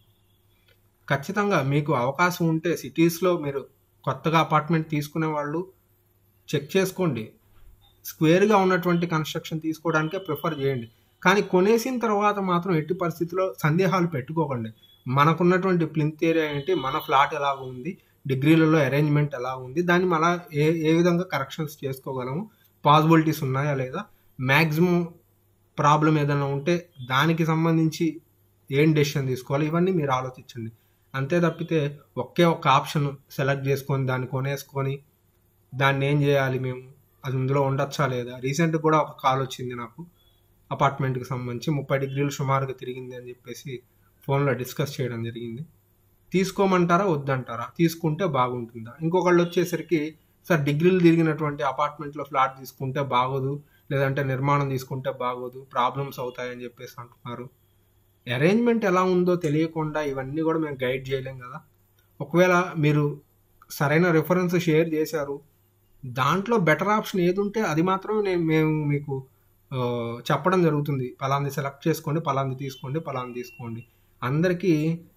[SPEAKER 1] ఖచ్చితంగా మీకు అవకాశం ఉంటే సిటీస్లో మీరు కొత్తగా అపార్ట్మెంట్ తీసుకునే వాళ్ళు చెక్ చేసుకోండి స్క్వేర్గా ఉన్నటువంటి కన్స్ట్రక్షన్ తీసుకోవడానికే ప్రిఫర్ చేయండి కానీ కొనేసిన తర్వాత మాత్రం ఎట్టి పరిస్థితిలో సందేహాలు పెట్టుకోకండి మనకున్నటువంటి ప్లింత్ ఏరియా ఏంటి మన ఫ్లాట్ ఎలా ఉంది డిగ్రీలలో అరేంజ్మెంట్ ఎలా ఉంది దాన్ని మళ్ళా ఏ ఏ విధంగా కరెక్షన్స్ చేసుకోగలము పాసిబిలిటీస్ ఉన్నాయా లేదా మ్యాక్సిమం ప్రాబ్లం ఏదైనా ఉంటే దానికి సంబంధించి ఏం డెసిషన్ తీసుకోవాలి ఇవన్నీ మీరు ఆలోచించండి అంతే తప్పితే ఒకే ఒక్క ఆప్షన్ సెలెక్ట్ చేసుకొని దాన్ని కొనేసుకొని దాన్ని ఏం చేయాలి మేము అది ఇందులో ఉండొచ్చా లేదా రీసెంట్గా కూడా ఒక కాల్ వచ్చింది నాకు అపార్ట్మెంట్కి సంబంధించి ముప్పై డిగ్రీలు సుమారుగా తిరిగింది అని చెప్పేసి ఫోన్లో డిస్కస్ చేయడం జరిగింది తీసుకోమంటారా వద్దంటారా తీసుకుంటే బాగుంటుందా ఇంకొకళ్ళు వచ్చేసరికి సార్ డిగ్రీలు తిరిగినటువంటి అపార్ట్మెంట్లో ఫ్లాట్ తీసుకుంటే బాగోదు లేదంటే నిర్మాణం తీసుకుంటే బాగోదు ప్రాబ్లమ్స్ అవుతాయని చెప్పేసి అంటున్నారు అరేంజ్మెంట్ ఎలా ఉందో తెలియకుండా ఇవన్నీ కూడా మేము గైడ్ చేయలేం కదా ఒకవేళ మీరు సరైన రిఫరెన్స్ షేర్ చేశారు దాంట్లో బెటర్ ఆప్షన్ ఏది ఉంటే అది మాత్రమే నేను మేము మీకు చెప్పడం జరుగుతుంది పలాంది సెలెక్ట్ చేసుకోండి పలాంది తీసుకోండి పలాంది తీసుకోండి అందరికీ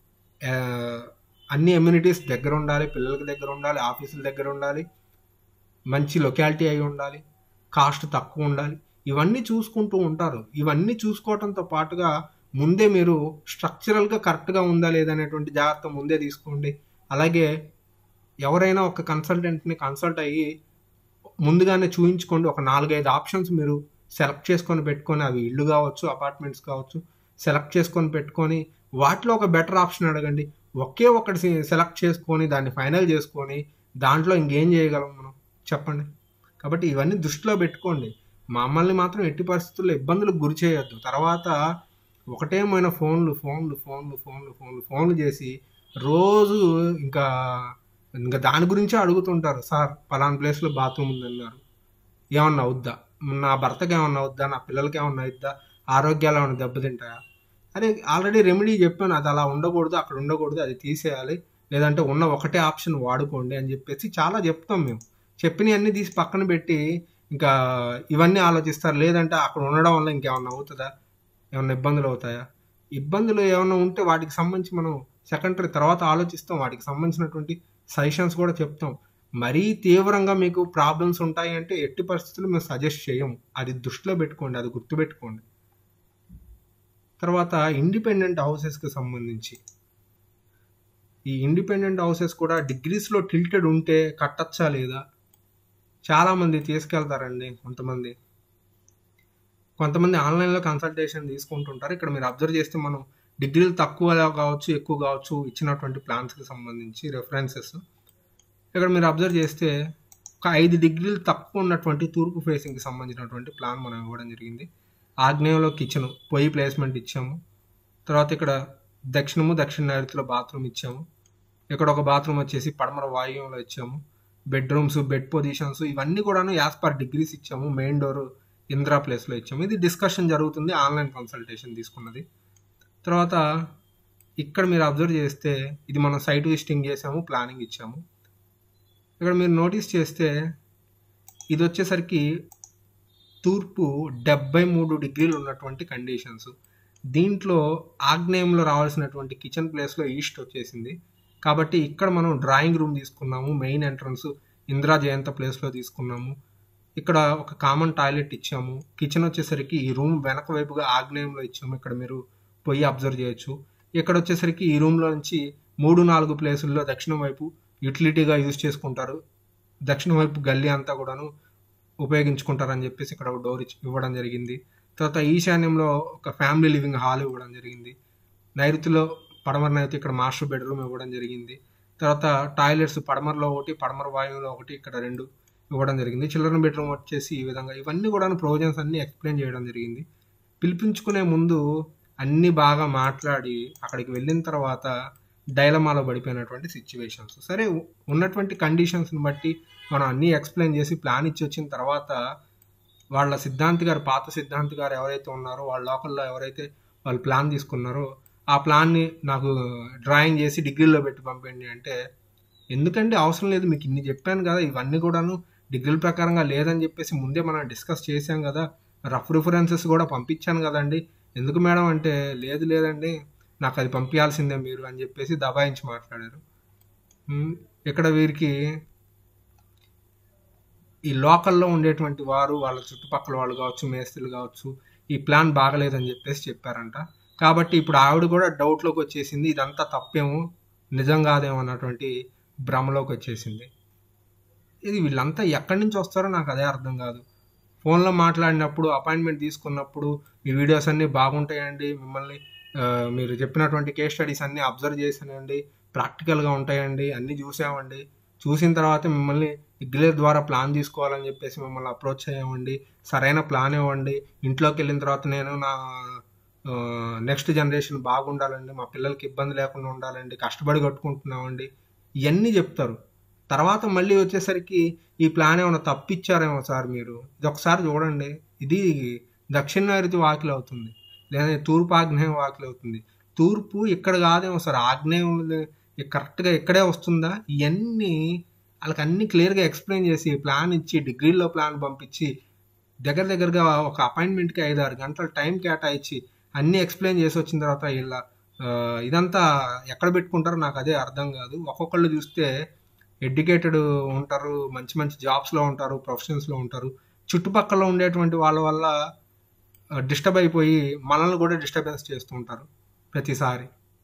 [SPEAKER 1] అన్ని ఎమ్యూనిటీస్ దగ్గర ఉండాలి పిల్లలకి దగ్గర ఉండాలి ఆఫీసుల దగ్గర ఉండాలి మంచి లొకాలిటీ అయి ఉండాలి కాస్ట్ తక్కువ ఉండాలి ఇవన్నీ చూసుకుంటూ ఉంటారు ఇవన్నీ చూసుకోవడంతో పాటుగా ముందే మీరు స్ట్రక్చరల్గా కరెక్ట్గా ఉందా లేదనేటువంటి జాగ్రత్త ముందే తీసుకోండి అలాగే ఎవరైనా ఒక కన్సల్టెంట్ని కన్సల్ట్ అయ్యి ముందుగానే చూయించుకోండి ఒక నాలుగైదు ఆప్షన్స్ మీరు సెలెక్ట్ చేసుకొని పెట్టుకొని అవి ఇల్లు కావచ్చు అపార్ట్మెంట్స్ కావచ్చు సెలెక్ట్ చేసుకొని పెట్టుకొని వాటిలో ఒక బెటర్ ఆప్షన్ అడగండి ఒకే ఒకటి సెలెక్ట్ చేసుకొని దాన్ని ఫైనల్ చేసుకొని దాంట్లో ఇంకేం చేయగలం మనం చెప్పండి కాబట్టి ఇవన్నీ దృష్టిలో పెట్టుకోండి మమ్మల్ని మాత్రం ఎట్టి పరిస్థితుల్లో ఇబ్బందులకు గురి చేయొద్దు తర్వాత ఒకటేమైన ఫోన్లు ఫోన్లు ఫోన్లు ఫోన్లు ఫోన్లు ఫోన్లు చేసి రోజు ఇంకా ఇంకా దాని గురించే అడుగుతుంటారు సార్ పలానా ప్లేస్లో బాత్రూమ్ ఉందన్నారు ఏమన్నా అవుద్దా నా భర్తకి ఏమన్నా అవుద్దా నా పిల్లలకి ఏమన్నా అవుద్దా ఆరోగ్యాలు ఏమైనా దెబ్బతింటాయా అరే ఆల్రెడీ రెమెడీ చెప్పాను అది అలా ఉండకూడదు అక్కడ ఉండకూడదు అది తీసేయాలి లేదంటే ఉన్న ఒకటే ఆప్షన్ వాడుకోండి అని చెప్పేసి చాలా చెప్తాం మేము చెప్పినవన్నీ తీసి పక్కన పెట్టి ఇంకా ఇవన్నీ ఆలోచిస్తారు లేదంటే అక్కడ ఉండడం వల్ల ఇంకేమన్నా అవుతుందా ఏమన్నా ఇబ్బందులు అవుతాయా ఇబ్బందులు ఏమైనా ఉంటే వాటికి సంబంధించి మనం సెకండరీ తర్వాత ఆలోచిస్తాం వాటికి సంబంధించినటువంటి సజెషన్స్ కూడా చెప్తాం మరీ తీవ్రంగా మీకు ప్రాబ్లమ్స్ ఉంటాయి అంటే ఎట్టి పరిస్థితుల్లో మేము సజెస్ట్ చేయం అది దృష్టిలో పెట్టుకోండి అది గుర్తుపెట్టుకోండి తర్వాత ఇండిపెండెంట్ హౌసెస్కి సంబంధించి ఈ ఇండిపెండెంట్ హౌసెస్ కూడా డిగ్రీస్లో టిల్టెడ్ ఉంటే కట్టచ్చా లేదా చాలామంది తీసుకెళ్తారండి కొంతమంది కొంతమంది ఆన్లైన్లో కన్సల్టేషన్ తీసుకుంటుంటారు ఇక్కడ మీరు అబ్జర్వ్ చేస్తే మనం డిగ్రీలు తక్కువ కావచ్చు ఎక్కువ కావచ్చు ఇచ్చినటువంటి ప్లాన్స్కి సంబంధించి రెఫరెన్సెస్ ఇక్కడ మీరు అబ్జర్వ్ చేస్తే ఒక ఐదు డిగ్రీలు తక్కువ ఉన్నటువంటి తూర్పు ఫేసింగ్కి సంబంధించినటువంటి ప్లాన్ మనం ఇవ్వడం జరిగింది ఆగ్నేయంలో కిచెన్ పొయ్యి ప్లేస్మెంట్ ఇచ్చాము తర్వాత ఇక్కడ దక్షిణము దక్షిణ నైరుతిలో బాత్రూమ్ ఇచ్చాము ఇక్కడ ఒక బాత్రూమ్ వచ్చేసి పడమర వాయువ్యంలో ఇచ్చాము బెడ్రూమ్స్ బెడ్ పొజిషన్స్ ఇవన్నీ కూడాను యాజ్ పర్ డిగ్రీస్ ఇచ్చాము మెయిన్ డోర్ ఇందిరా ప్లేస్లో ఇచ్చాము ఇది డిస్కషన్ జరుగుతుంది ఆన్లైన్ కన్సల్టేషన్ తీసుకున్నది తర్వాత ఇక్కడ మీరు అబ్జర్వ్ చేస్తే ఇది మనం సైట్ విజిటింగ్ చేసాము ప్లానింగ్ ఇచ్చాము ఇక్కడ మీరు నోటీస్ చేస్తే ఇది వచ్చేసరికి తూర్పు డెబ్బై మూడు డిగ్రీలు ఉన్నటువంటి కండిషన్స్ దీంట్లో ఆగ్నేయంలో రావాల్సినటువంటి కిచెన్ ప్లేస్లో ఈస్ట్ వచ్చేసింది కాబట్టి ఇక్కడ మనం డ్రాయింగ్ రూమ్ తీసుకున్నాము మెయిన్ ఎంట్రన్స్ ఇందిరా జయంత ప్లేస్లో తీసుకున్నాము ఇక్కడ ఒక కామన్ టాయిలెట్ ఇచ్చాము కిచెన్ వచ్చేసరికి ఈ రూమ్ వెనక వైపుగా ఆగ్నేయంలో ఇచ్చాము ఇక్కడ మీరు పొయ్యి అబ్జర్వ్ చేయొచ్చు ఇక్కడ వచ్చేసరికి ఈ రూమ్లో నుంచి మూడు నాలుగు ప్లేసుల్లో దక్షిణం వైపు యూటిలిటీగా యూజ్ చేసుకుంటారు దక్షిణం వైపు గల్లీ అంతా కూడాను ఉపయోగించుకుంటారని చెప్పేసి ఇక్కడ ఒక డోర్ ఇవ్వడం జరిగింది తర్వాత ఈశాన్యంలో ఒక ఫ్యామిలీ లివింగ్ హాల్ ఇవ్వడం జరిగింది నైరుతిలో పడమర నైరుతి ఇక్కడ మాస్టర్ బెడ్రూమ్ ఇవ్వడం జరిగింది తర్వాత టాయిలెట్స్ పడమరలో ఒకటి పడమర వాయువులో ఒకటి ఇక్కడ రెండు ఇవ్వడం జరిగింది చిల్డ్రన్ బెడ్రూమ్ వచ్చేసి ఈ విధంగా ఇవన్నీ కూడా ప్రొవిజన్స్ అన్ని ఎక్స్ప్లెయిన్ చేయడం జరిగింది పిలిపించుకునే ముందు అన్ని బాగా మాట్లాడి అక్కడికి వెళ్ళిన తర్వాత డైలమాలో పడిపోయినటువంటి సిచ్యువేషన్స్ సరే ఉన్నటువంటి కండిషన్స్ని బట్టి మనం అన్నీ ఎక్స్ప్లెయిన్ చేసి ప్లాన్ ఇచ్చి వచ్చిన తర్వాత వాళ్ళ సిద్ధాంతి గారు పాత సిద్ధాంతి గారు ఎవరైతే ఉన్నారో వాళ్ళ లోకల్లో ఎవరైతే వాళ్ళు ప్లాన్ తీసుకున్నారో ఆ ప్లాన్ని నాకు డ్రాయింగ్ చేసి డిగ్రీలో పెట్టి పంపండి అంటే ఎందుకంటే అవసరం లేదు మీకు ఇన్ని చెప్పాను కదా ఇవన్నీ కూడాను డిగ్రీల ప్రకారంగా లేదని చెప్పేసి ముందే మనం డిస్కస్ చేశాం కదా రఫ్ రిఫరెన్సెస్ కూడా పంపించాను కదండి ఎందుకు మేడం అంటే లేదు లేదండి నాకు అది పంపించాల్సిందే మీరు అని చెప్పేసి దబాయించి మాట్లాడారు ఇక్కడ వీరికి ఈ లోకల్లో ఉండేటువంటి వారు వాళ్ళ చుట్టుపక్కల వాళ్ళు కావచ్చు మేస్త్రులు కావచ్చు ఈ ప్లాన్ బాగలేదని చెప్పేసి చెప్పారంట కాబట్టి ఇప్పుడు ఆవిడ కూడా డౌట్లోకి వచ్చేసింది ఇదంతా తప్పేమో నిజం కాదేమో అన్నటువంటి భ్రమలోకి వచ్చేసింది ఇది వీళ్ళంతా ఎక్కడి నుంచి వస్తారో నాకు అదే అర్థం కాదు ఫోన్లో మాట్లాడినప్పుడు అపాయింట్మెంట్ తీసుకున్నప్పుడు మీ వీడియోస్ అన్నీ బాగుంటాయండి మిమ్మల్ని మీరు చెప్పినటువంటి కేస్ స్టడీస్ అన్నీ అబ్జర్వ్ చేశానండి ప్రాక్టికల్గా ఉంటాయండి అన్నీ చూసామండి చూసిన తర్వాత మిమ్మల్ని డిగ్రీల ద్వారా ప్లాన్ తీసుకోవాలని చెప్పేసి మిమ్మల్ని అప్రోచ్ అయ్యామండి సరైన ప్లాన్ ఇవ్వండి ఇంట్లోకి వెళ్ళిన తర్వాత నేను నా నెక్స్ట్ జనరేషన్ బాగుండాలండి మా పిల్లలకి ఇబ్బంది లేకుండా ఉండాలండి కష్టపడి కట్టుకుంటున్నామండి ఇవన్నీ చెప్తారు తర్వాత మళ్ళీ వచ్చేసరికి ఈ ప్లాన్ ఏమైనా తప్పిచ్చారేమో సార్ మీరు ఇది ఒకసారి చూడండి ఇది దక్షిణ నైరుతి వాకిలు అవుతుంది లేదా తూర్పు ఆగ్నేయం వాకిలు అవుతుంది తూర్పు ఇక్కడ కాదేమో సార్ ఆగ్నేయం కరెక్ట్గా ఇక్కడే వస్తుందా ఇవన్నీ వాళ్ళకి అన్ని క్లియర్గా ఎక్స్ప్లెయిన్ చేసి ప్లాన్ ఇచ్చి డిగ్రీలో ప్లాన్ పంపించి దగ్గర దగ్గరగా ఒక అపాయింట్మెంట్కి ఐదు ఆరు గంటల టైం కేటాయించి అన్నీ ఎక్స్ప్లెయిన్ చేసి వచ్చిన తర్వాత ఇలా ఇదంతా ఎక్కడ పెట్టుకుంటారో నాకు అదే అర్థం కాదు ఒక్కొక్కళ్ళు చూస్తే ఎడ్యుకేటెడ్ ఉంటారు మంచి మంచి జాబ్స్లో ఉంటారు ప్రొఫెషన్స్లో ఉంటారు చుట్టుపక్కల ఉండేటువంటి వాళ్ళ వల్ల డిస్టర్బ్ అయిపోయి మనల్ని కూడా డిస్టర్బెన్స్ చేస్తూ ఉంటారు ప్రతిసారి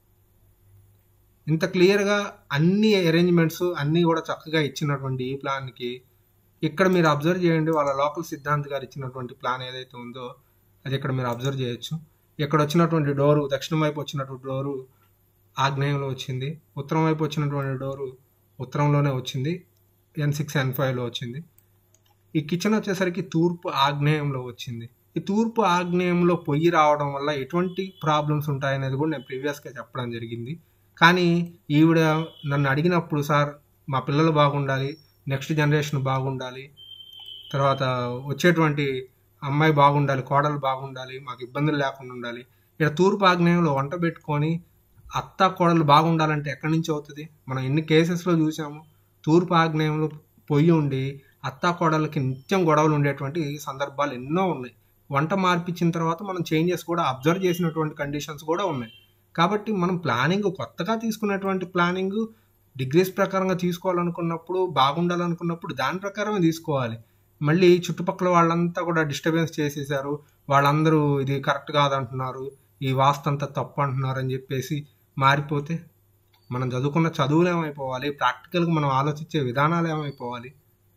[SPEAKER 1] ఇంత క్లియర్గా అన్ని అరేంజ్మెంట్స్ అన్నీ కూడా చక్కగా ఇచ్చినటువంటి ఈ ప్లాన్కి ఇక్కడ మీరు అబ్జర్వ్ చేయండి వాళ్ళ లోకల్ సిద్ధాంత్ గారు ఇచ్చినటువంటి ప్లాన్ ఏదైతే ఉందో అది ఇక్కడ మీరు అబ్జర్వ్ చేయొచ్చు ఇక్కడ వచ్చినటువంటి డోరు దక్షిణం వైపు వచ్చినటువంటి డోరు ఆగ్నేయంలో వచ్చింది ఉత్తరం వైపు వచ్చినటువంటి డోరు ఉత్తరంలోనే వచ్చింది ఎన్ సిక్స్ ఎన్ ఫైవ్లో వచ్చింది ఈ కిచెన్ వచ్చేసరికి తూర్పు ఆగ్నేయంలో వచ్చింది ఈ తూర్పు ఆగ్నేయంలో పొయ్యి రావడం వల్ల ఎటువంటి ప్రాబ్లమ్స్ ఉంటాయనేది కూడా నేను ప్రీవియస్గా చెప్పడం జరిగింది కానీ ఈవిడ నన్ను అడిగినప్పుడు సార్ మా పిల్లలు బాగుండాలి నెక్స్ట్ జనరేషన్ బాగుండాలి తర్వాత వచ్చేటువంటి అమ్మాయి బాగుండాలి కోడలు బాగుండాలి మాకు ఇబ్బందులు లేకుండా ఉండాలి ఇక్కడ తూర్పు ఆగ్నేయంలో వంట పెట్టుకొని అత్త కోడలు బాగుండాలంటే ఎక్కడి నుంచి అవుతుంది మనం ఎన్ని కేసెస్లో చూసాము తూర్పు ఆగ్నేయంలో పొయ్యి ఉండి అత్త కోడలకి నిత్యం గొడవలు ఉండేటువంటి సందర్భాలు ఎన్నో ఉన్నాయి వంట మార్పించిన తర్వాత మనం చేంజెస్ కూడా అబ్జర్వ్ చేసినటువంటి కండిషన్స్ కూడా ఉన్నాయి కాబట్టి మనం ప్లానింగ్ కొత్తగా తీసుకున్నటువంటి ప్లానింగ్ డిగ్రీస్ ప్రకారంగా తీసుకోవాలనుకున్నప్పుడు బాగుండాలనుకున్నప్పుడు దాని ప్రకారమే తీసుకోవాలి మళ్ళీ చుట్టుపక్కల వాళ్ళంతా కూడా డిస్టర్బెన్స్ చేసేసారు వాళ్ళందరూ ఇది కరెక్ట్ కాదంటున్నారు ఈ వాస్తు అంతా తప్పు అంటున్నారు అని చెప్పేసి మారిపోతే మనం చదువుకున్న చదువులు ఏమైపోవాలి ప్రాక్టికల్గా మనం ఆలోచించే విధానాలు ఏమైపోవాలి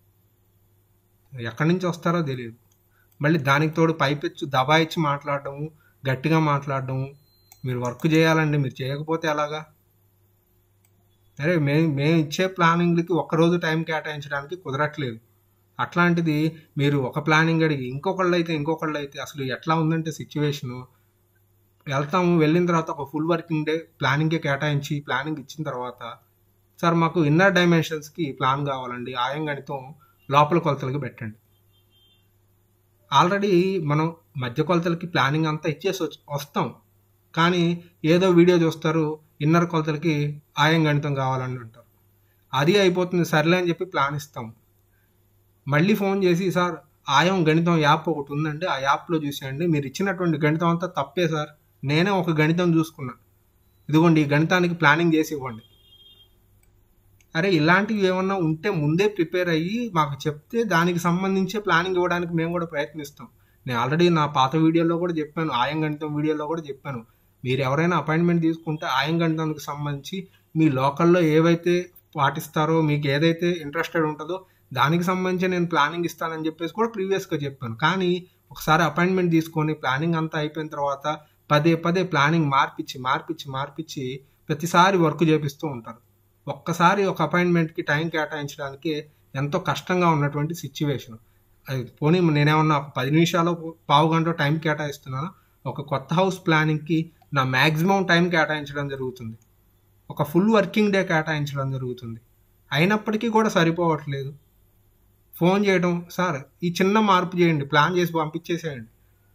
[SPEAKER 1] ఎక్కడి నుంచి వస్తారో తెలియదు మళ్ళీ దానికి తోడు పైపెచ్చు దబాయిచ్చి మాట్లాడడము గట్టిగా మాట్లాడడము మీరు వర్క్ చేయాలండి మీరు చేయకపోతే ఎలాగా అరే మే మేము ఇచ్చే ప్లానింగ్లకి ఒక్కరోజు టైం కేటాయించడానికి కుదరట్లేదు అట్లాంటిది మీరు ఒక ప్లానింగ్ అడిగి ఇంకొకళ్ళు అయితే ఇంకొకళ్ళు అయితే అసలు ఎట్లా ఉందంటే సిచ్యువేషను వెళ్తాము వెళ్ళిన తర్వాత ఒక ఫుల్ వర్కింగ్ డే ప్లానింగ్కే కేటాయించి ప్లానింగ్ ఇచ్చిన తర్వాత సార్ మాకు ఇన్నర్ డైమెన్షన్స్కి ప్లాన్ కావాలండి ఆయం గణితం లోపల కొలతలకి పెట్టండి ఆల్రెడీ మనం మధ్య కొలతలకి ప్లానింగ్ అంతా ఇచ్చేసి వచ్చి- వస్తాం కానీ ఏదో వీడియో చూస్తారు ఇన్నర్ కొలతలకి ఆయం గణితం కావాలని అంటారు అది అయిపోతుంది సర్లే అని చెప్పి ప్లాన్ ఇస్తాం మళ్ళీ ఫోన్ చేసి సార్ ఆయం గణితం యాప్ ఒకటి ఉందండి ఆ యాప్లో చూసేయండి మీరు ఇచ్చినటువంటి గణితం అంతా తప్పే సార్ నేనే ఒక గణితం చూసుకున్నా ఇదిగోండి ఈ గణితానికి ప్లానింగ్ చేసి ఇవ్వండి అరే ఇలాంటివి ఏమన్నా ఉంటే ముందే ప్రిపేర్ అయ్యి మాకు చెప్తే దానికి సంబంధించే ప్లానింగ్ ఇవ్వడానికి మేము కూడా ప్రయత్నిస్తాం నేను ఆల్రెడీ నా పాత వీడియోలో కూడా చెప్పాను ఆయం గణితం వీడియోలో కూడా చెప్పాను మీరు ఎవరైనా అపాయింట్మెంట్ తీసుకుంటే ఆయం గణితానికి సంబంధించి మీ లోకల్లో ఏవైతే పాటిస్తారో మీకు ఏదైతే ఇంట్రెస్టెడ్ ఉంటుందో దానికి సంబంధించి నేను ప్లానింగ్ ఇస్తానని చెప్పేసి కూడా ప్రీవియస్గా చెప్పాను కానీ ఒకసారి అపాయింట్మెంట్ తీసుకొని ప్లానింగ్ అంతా అయిపోయిన తర్వాత పదే పదే ప్లానింగ్ మార్పిచ్చి మార్పిచ్చి మార్పిచ్చి ప్రతిసారి వర్క్ చేపిస్తూ ఉంటారు ఒక్కసారి ఒక అపాయింట్మెంట్కి టైం కేటాయించడానికి ఎంతో కష్టంగా ఉన్నటువంటి సిచ్యువేషన్ అది పోనీ నేనేమన్నా ఒక పది నిమిషాలు పావు గంట టైం కేటాయిస్తున్నాను ఒక కొత్త హౌస్ ప్లానింగ్కి నా మ్యాక్సిమం టైం కేటాయించడం జరుగుతుంది ఒక ఫుల్ వర్కింగ్ డే కేటాయించడం జరుగుతుంది అయినప్పటికీ కూడా సరిపోవట్లేదు ఫోన్ చేయడం సార్ ఈ చిన్న మార్పు చేయండి ప్లాన్ చేసి పంపించేసేయండి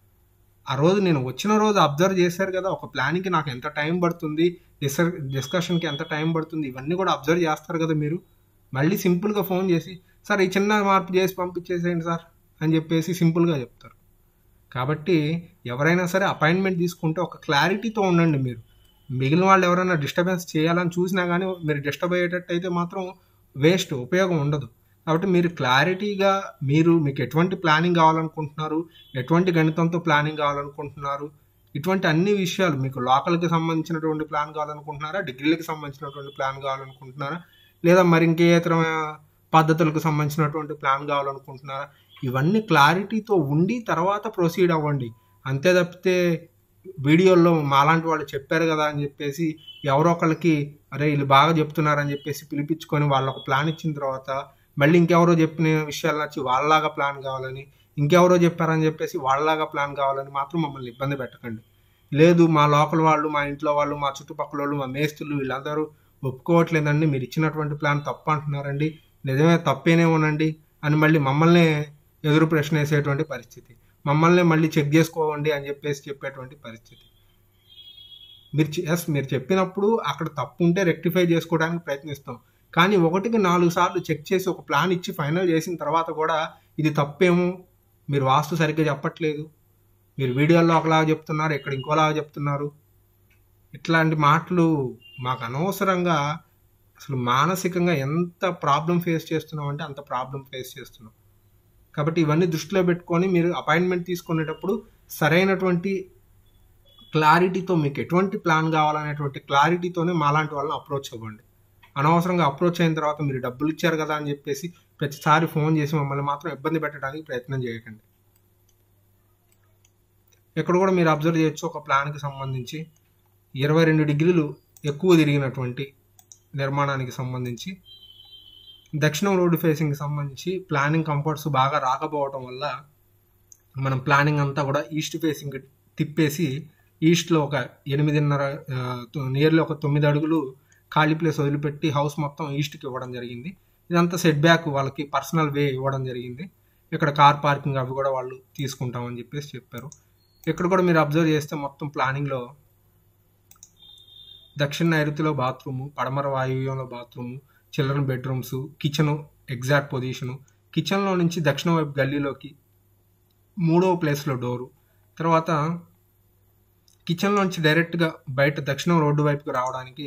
[SPEAKER 1] ఆ రోజు నేను వచ్చిన రోజు అబ్జర్వ్ చేశారు కదా ఒక ప్లాన్కి నాకు ఎంత టైం పడుతుంది డిస్క డిస్కషన్కి ఎంత టైం పడుతుంది ఇవన్నీ కూడా అబ్జర్వ్ చేస్తారు కదా మీరు మళ్ళీ సింపుల్గా ఫోన్ చేసి సార్ ఈ చిన్న మార్పు చేసి పంపించేసేయండి సార్ అని చెప్పేసి సింపుల్గా చెప్తారు కాబట్టి ఎవరైనా సరే అపాయింట్మెంట్ తీసుకుంటే ఒక క్లారిటీతో ఉండండి మీరు మిగిలిన వాళ్ళు ఎవరైనా డిస్టర్బెన్స్ చేయాలని చూసినా కానీ మీరు డిస్టర్బ్ అయ్యేటట్టు అయితే మాత్రం వేస్ట్ ఉపయోగం ఉండదు కాబట్టి మీరు క్లారిటీగా మీరు మీకు ఎటువంటి ప్లానింగ్ కావాలనుకుంటున్నారు ఎటువంటి గణితంతో ప్లానింగ్ కావాలనుకుంటున్నారు ఇటువంటి అన్ని విషయాలు మీకు లోకల్కి సంబంధించినటువంటి ప్లాన్ కావాలనుకుంటున్నారా డిగ్రీలకు సంబంధించినటువంటి ప్లాన్ కావాలనుకుంటున్నారా లేదా మరి ఇంకే ఇతర పద్ధతులకు సంబంధించినటువంటి ప్లాన్ కావాలనుకుంటున్నారా ఇవన్నీ క్లారిటీతో ఉండి తర్వాత ప్రొసీడ్ అవ్వండి అంతే తప్పితే వీడియోల్లో మాలాంటి వాళ్ళు చెప్పారు కదా అని చెప్పేసి ఎవరో ఒకళ్ళకి అరే వీళ్ళు బాగా చెప్తున్నారని చెప్పేసి పిలిపించుకొని వాళ్ళకు ప్లాన్ ఇచ్చిన తర్వాత మళ్ళీ ఇంకెవరో చెప్పిన విషయాలు నచ్చి వాళ్ళలాగా ప్లాన్ కావాలని ఇంకెవరో చెప్పారని చెప్పేసి వాళ్ళలాగా ప్లాన్ కావాలని మాత్రం మమ్మల్ని ఇబ్బంది పెట్టకండి లేదు మా లోకల్ వాళ్ళు మా ఇంట్లో వాళ్ళు మా చుట్టుపక్కల వాళ్ళు మా మేస్తులు వీళ్ళందరూ ఒప్పుకోవట్లేదండి మీరు ఇచ్చినటువంటి ప్లాన్ తప్పు అంటున్నారండి నిజమే తప్పేనేమోనండి అని మళ్ళీ మమ్మల్ని ఎదురు ప్రశ్న వేసేటువంటి పరిస్థితి మమ్మల్ని మళ్ళీ చెక్ చేసుకోవండి అని చెప్పేసి చెప్పేటువంటి పరిస్థితి మీరు ఎస్ మీరు చెప్పినప్పుడు అక్కడ తప్పు ఉంటే రెక్టిఫై చేసుకోవడానికి ప్రయత్నిస్తాం కానీ ఒకటికి నాలుగు సార్లు చెక్ చేసి ఒక ప్లాన్ ఇచ్చి ఫైనల్ చేసిన తర్వాత కూడా ఇది తప్పేమో మీరు వాస్తు సరిగ్గా చెప్పట్లేదు మీరు వీడియోలో ఒకలాగా చెప్తున్నారు ఇక్కడ ఇంకోలాగా చెప్తున్నారు ఇట్లాంటి మాటలు మాకు అనవసరంగా అసలు మానసికంగా ఎంత ప్రాబ్లం ఫేస్ చేస్తున్నాం అంటే అంత ప్రాబ్లం ఫేస్ చేస్తున్నాం కాబట్టి ఇవన్నీ దృష్టిలో పెట్టుకొని మీరు అపాయింట్మెంట్ తీసుకునేటప్పుడు సరైనటువంటి క్లారిటీతో మీకు ఎటువంటి ప్లాన్ కావాలనేటువంటి క్లారిటీతోనే మాలాంటి వాళ్ళని అప్రోచ్ అవ్వండి అనవసరంగా అప్రోచ్ అయిన తర్వాత మీరు డబ్బులు ఇచ్చారు కదా అని చెప్పేసి ప్రతిసారి ఫోన్ చేసి మమ్మల్ని మాత్రం ఇబ్బంది పెట్టడానికి ప్రయత్నం చేయకండి ఇక్కడ కూడా మీరు అబ్జర్వ్ చేయొచ్చు ఒక ప్లాన్కి సంబంధించి ఇరవై రెండు డిగ్రీలు ఎక్కువ తిరిగినటువంటి నిర్మాణానికి సంబంధించి దక్షిణం రోడ్డు ఫేసింగ్కి సంబంధించి ప్లానింగ్ కంఫర్ట్స్ బాగా రాకపోవటం వల్ల మనం ప్లానింగ్ అంతా కూడా ఈస్ట్ ఫేసింగ్ తిప్పేసి ఈస్ట్లో ఒక ఎనిమిదిన్నర నియర్లీ ఒక తొమ్మిది అడుగులు ఖాళీ ప్లేస్ వదిలిపెట్టి హౌస్ మొత్తం ఈస్ట్కి ఇవ్వడం జరిగింది ఇదంతా సెట్ బ్యాక్ వాళ్ళకి పర్సనల్ వే ఇవ్వడం జరిగింది ఇక్కడ కార్ పార్కింగ్ అవి కూడా వాళ్ళు తీసుకుంటామని చెప్పేసి చెప్పారు ఇక్కడ కూడా మీరు అబ్జర్వ్ చేస్తే మొత్తం ప్లానింగ్లో దక్షిణ నైరుతిలో బాత్రూము పడమర వాయువ్యంలో bathroom children bedrooms kitchen exact position కిచెన్లో నుంచి దక్షిణ వైపు గల్లీలోకి మూడవ ప్లేస్లో డోరు తర్వాత కిచెన్లో నుంచి డైరెక్ట్గా బయట దక్షిణం రోడ్డు వైపుకి రావడానికి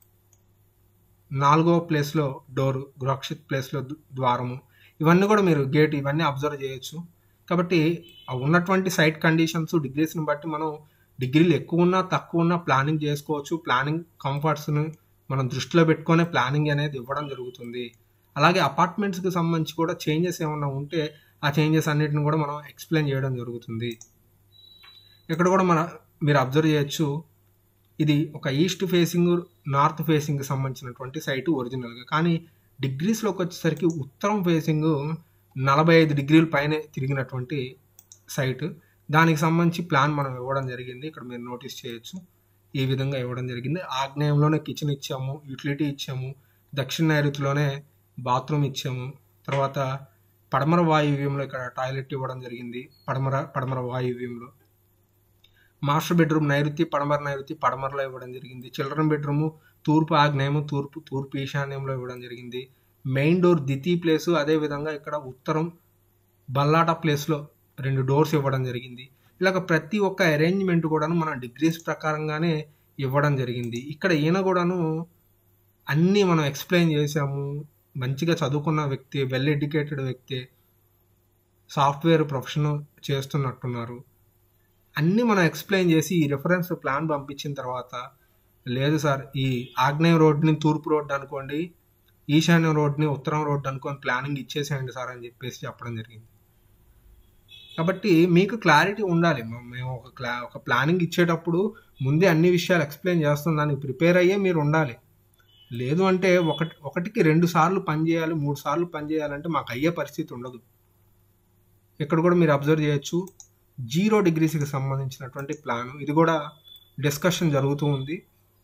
[SPEAKER 1] నాలుగవ ప్లేస్లో డోరు గృహక్షిత్ ప్లేస్లో ద్వారము ఇవన్నీ కూడా మీరు గేట్ ఇవన్నీ అబ్జర్వ్ చేయొచ్చు కాబట్టి ఉన్నటువంటి సైట్ కండిషన్స్ డిగ్రీస్ని బట్టి మనం డిగ్రీలు ఎక్కువ ఉన్నా తక్కువ ఉన్నా ప్లానింగ్ చేసుకోవచ్చు ప్లానింగ్ కంఫర్ట్స్ని మనం దృష్టిలో పెట్టుకునే ప్లానింగ్ అనేది ఇవ్వడం జరుగుతుంది అలాగే అపార్ట్మెంట్స్కి సంబంధించి కూడా చేంజెస్ ఏమైనా ఉంటే ఆ చేంజెస్ అన్నిటిని కూడా మనం ఎక్స్ప్లెయిన్ చేయడం జరుగుతుంది ఇక్కడ కూడా మన మీరు అబ్జర్వ్ చేయొచ్చు ఇది ఒక ఈస్ట్ ఫేసింగ్ నార్త్ ఫేసింగ్ సంబంధించినటువంటి సైటు ఒరిజినల్గా కానీ డిగ్రీస్లోకి వచ్చేసరికి ఉత్తరం ఫేసింగ్ నలభై ఐదు డిగ్రీల పైనే తిరిగినటువంటి సైట్ దానికి సంబంధించి ప్లాన్ మనం ఇవ్వడం జరిగింది ఇక్కడ మీరు నోటీస్ చేయొచ్చు ఈ విధంగా ఇవ్వడం జరిగింది ఆగ్నేయంలోనే కిచెన్ ఇచ్చాము యూటిలిటీ ఇచ్చాము దక్షిణ నైరుతిలోనే బాత్రూమ్ ఇచ్చాము తర్వాత పడమర వాయువ్యంలో ఇక్కడ టాయిలెట్ ఇవ్వడం జరిగింది పడమర పడమర వాయువ్యంలో మాస్టర్ బెడ్రూమ్ నైరుతి పడమర నైరుతి పడమరలో ఇవ్వడం జరిగింది చిల్డ్రన్ బెడ్రూమ్ తూర్పు ఆగ్నేయము తూర్పు తూర్పు ఈశాన్యంలో ఇవ్వడం జరిగింది మెయిన్ డోర్ ద్వితీయ ప్లేసు అదేవిధంగా ఇక్కడ ఉత్తరం బల్లాట ప్లేస్లో రెండు డోర్స్ ఇవ్వడం జరిగింది ఇలాగ ప్రతి ఒక్క అరేంజ్మెంట్ కూడాను మన డిగ్రీస్ ప్రకారంగానే ఇవ్వడం జరిగింది ఇక్కడ ఈయన కూడాను అన్నీ మనం ఎక్స్ప్లెయిన్ చేసాము మంచిగా చదువుకున్న వ్యక్తి వెల్ ఎడ్యుకేటెడ్ వ్యక్తి సాఫ్ట్వేర్ ప్రొఫెషన్ చేస్తున్నట్టున్నారు అన్నీ మనం ఎక్స్ప్లెయిన్ చేసి ఈ రిఫరెన్స్ ప్లాన్ పంపించిన తర్వాత లేదు సార్ ఈ ఆగ్నేయ రోడ్ని తూర్పు రోడ్డు అనుకోండి ఈశాన్యం రోడ్ని ఉత్తరం రోడ్డు అనుకొని ప్లానింగ్ ఇచ్చేసేయండి సార్ అని చెప్పేసి చెప్పడం జరిగింది కాబట్టి మీకు క్లారిటీ ఉండాలి మేము ఒక క్లా ఒక ప్లానింగ్ ఇచ్చేటప్పుడు ముందే అన్ని విషయాలు ఎక్స్ప్లెయిన్ చేస్తాం దానికి ప్రిపేర్ అయ్యే మీరు ఉండాలి లేదు అంటే ఒకటి ఒకటికి రెండు సార్లు పని చేయాలి మూడు సార్లు పని చేయాలంటే మాకు అయ్యే పరిస్థితి ఉండదు ఇక్కడ కూడా మీరు అబ్జర్వ్ చేయొచ్చు జీరో డిగ్రీస్కి సంబంధించినటువంటి ప్లాన్ ఇది కూడా డిస్కషన్ జరుగుతూ ఉంది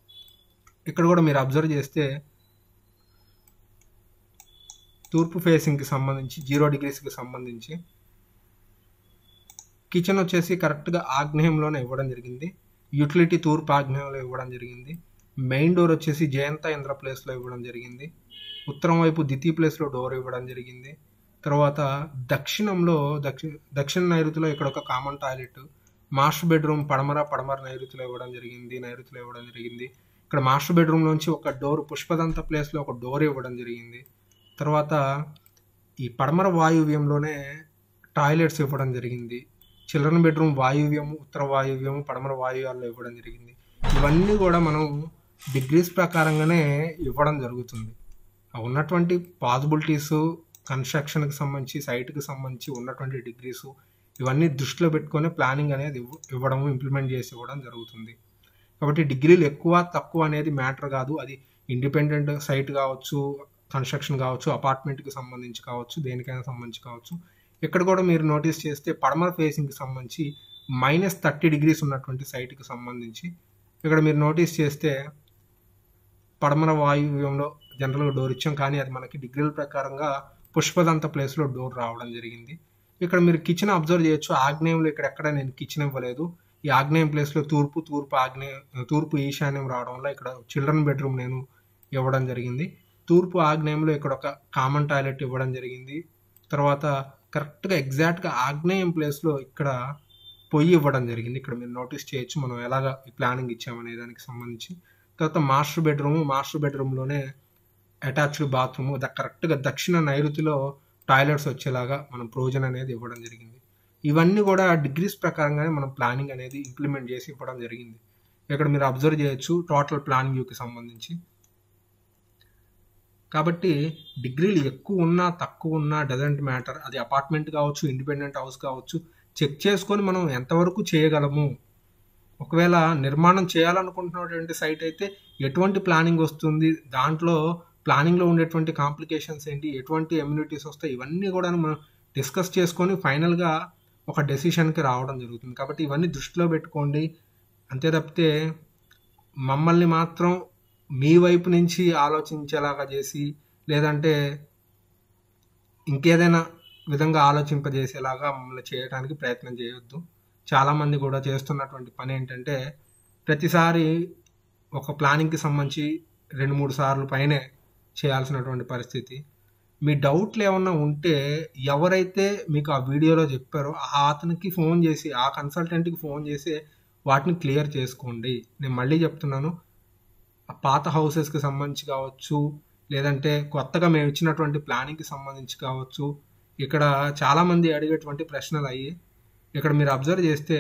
[SPEAKER 1] ఇక్కడ కూడా మీరు అబ్జర్వ్ చేస్తే తూర్పు ఫేసింగ్కి సంబంధించి జీరో డిగ్రీస్కి సంబంధించి కిచెన్ వచ్చేసి కరెక్ట్గా ఆగ్నేయంలోనే ఇవ్వడం జరిగింది యూటిలిటీ తూర్పు ఆగ్నేయంలో ఇవ్వడం జరిగింది మెయిన్ డోర్ వచ్చేసి జయంత ఇంద్ర ప్లేస్లో ఇవ్వడం జరిగింది ఉత్తరం వైపు ద్వితీయ ప్లేస్లో డోర్ ఇవ్వడం జరిగింది తర్వాత దక్షిణంలో దక్షి దక్షిణ నైరుతిలో ఇక్కడ ఒక కామన్ టాయిలెట్ మాస్టర్ బెడ్రూమ్ పడమర పడమర నైరుతిలో ఇవ్వడం జరిగింది నైరుతిలో ఇవ్వడం జరిగింది ఇక్కడ మాస్టర్ బెడ్రూమ్ నుంచి ఒక డోర్ పుష్పదంత ప్లేస్లో ఒక డోర్ ఇవ్వడం జరిగింది తర్వాత ఈ పడమర వాయువ్యంలోనే టాయిలెట్స్ ఇవ్వడం జరిగింది చిల్డ్రన్ బెడ్రూమ్ వాయువ్యం ఉత్తర వాయువ్యం పడమర వాయువ్యాల్లో ఇవ్వడం జరిగింది ఇవన్నీ కూడా మనం డిగ్రీస్ ప్రకారంగానే ఇవ్వడం జరుగుతుంది ఉన్నటువంటి పాసిబిలిటీస్ కన్స్ట్రక్షన్కి సంబంధించి సైట్కి సంబంధించి ఉన్నటువంటి డిగ్రీస్ ఇవన్నీ దృష్టిలో పెట్టుకొని ప్లానింగ్ అనేది ఇవ్వడము ఇంప్లిమెంట్ చేసి ఇవ్వడం జరుగుతుంది కాబట్టి డిగ్రీలు ఎక్కువ తక్కువ అనేది మ్యాటర్ కాదు అది ఇండిపెండెంట్ సైట్ కావచ్చు కన్స్ట్రక్షన్ కావచ్చు అపార్ట్మెంట్కి సంబంధించి కావచ్చు దేనికైనా సంబంధించి కావచ్చు ఇక్కడ కూడా మీరు నోటీస్ చేస్తే పడమర ఫేసింగ్కి సంబంధించి మైనస్ థర్టీ డిగ్రీస్ ఉన్నటువంటి సైట్కి సంబంధించి ఇక్కడ మీరు నోటీస్ చేస్తే పడమర వాయువ్యంలో జనరల్గా డోర్ ఇచ్చాం కానీ అది మనకి డిగ్రీల ప్రకారంగా పుష్పదంత ప్లేస్లో డోర్ రావడం జరిగింది ఇక్కడ మీరు కిచెన్ అబ్జర్వ్ చేయొచ్చు ఆగ్నేయంలో ఇక్కడ ఎక్కడ నేను కిచెన్ ఇవ్వలేదు ఈ ఆగ్నేయం ప్లేస్లో తూర్పు తూర్పు ఆగ్నేయ తూర్పు ఈశాన్యం రావడం వల్ల ఇక్కడ చిల్డ్రన్ బెడ్రూమ్ నేను ఇవ్వడం జరిగింది తూర్పు ఆగ్నేయంలో ఇక్కడ ఒక కామన్ టాయిలెట్ ఇవ్వడం జరిగింది తర్వాత కరెక్ట్గా ఎగ్జాక్ట్గా ఆగ్నేయం ప్లేస్లో ఇక్కడ పొయ్యి ఇవ్వడం జరిగింది ఇక్కడ మీరు నోటీస్ చేయొచ్చు మనం ఎలాగ ఈ ప్లానింగ్ ఇచ్చామనే దానికి సంబంధించి తర్వాత మాస్టర్ బెడ్రూమ్ మాస్టర్ బెడ్రూమ్లోనే అటాచ్డ్ బాత్రూమ్ ద కరెక్ట్గా దక్షిణ నైరుతిలో టాయిలెట్స్ వచ్చేలాగా మనం ప్రొవిజన్ అనేది ఇవ్వడం జరిగింది ఇవన్నీ కూడా డిగ్రీస్ ప్రకారంగానే మనం ప్లానింగ్ అనేది ఇంప్లిమెంట్ చేసి ఇవ్వడం జరిగింది ఇక్కడ మీరు అబ్జర్వ్ చేయొచ్చు టోటల్ ప్లానింగ్ వ్యూకి సంబంధించి కాబట్టి డిగ్రీలు ఎక్కువ ఉన్నా తక్కువ ఉన్నా డజంట్ మ్యాటర్ అది అపార్ట్మెంట్ కావచ్చు ఇండిపెండెంట్ హౌస్ కావచ్చు చెక్ చేసుకొని మనం ఎంతవరకు చేయగలము ఒకవేళ నిర్మాణం చేయాలనుకుంటున్నటువంటి సైట్ అయితే ఎటువంటి ప్లానింగ్ వస్తుంది దాంట్లో ప్లానింగ్లో ఉండేటువంటి కాంప్లికేషన్స్ ఏంటి ఎటువంటి ఎమ్యూనిటీస్ వస్తాయి ఇవన్నీ కూడా మనం డిస్కస్ చేసుకొని ఫైనల్గా ఒక డెసిషన్కి రావడం జరుగుతుంది కాబట్టి ఇవన్నీ దృష్టిలో పెట్టుకోండి అంతే తప్పితే మమ్మల్ని మాత్రం మీ వైపు నుంచి ఆలోచించేలాగా చేసి లేదంటే ఇంకేదైనా విధంగా ఆలోచింపజేసేలాగా మమ్మల్ని చేయడానికి ప్రయత్నం చేయొద్దు చాలామంది కూడా చేస్తున్నటువంటి పని ఏంటంటే ప్రతిసారి ఒక ప్లానింగ్కి సంబంధించి రెండు మూడు సార్లు పైనే చేయాల్సినటువంటి పరిస్థితి మీ డౌట్లు ఏమన్నా ఉంటే ఎవరైతే మీకు ఆ వీడియోలో చెప్పారో ఆ అతనికి ఫోన్ చేసి ఆ కన్సల్టెంట్కి ఫోన్ చేసి వాటిని క్లియర్ చేసుకోండి నేను మళ్ళీ చెప్తున్నాను ఆ పాత హౌసెస్కి సంబంధించి కావచ్చు లేదంటే కొత్తగా మేము ఇచ్చినటువంటి ప్లానింగ్కి సంబంధించి కావచ్చు ఇక్కడ చాలామంది అడిగేటువంటి ప్రశ్నలు అయ్యి ఇక్కడ మీరు అబ్జర్వ్ చేస్తే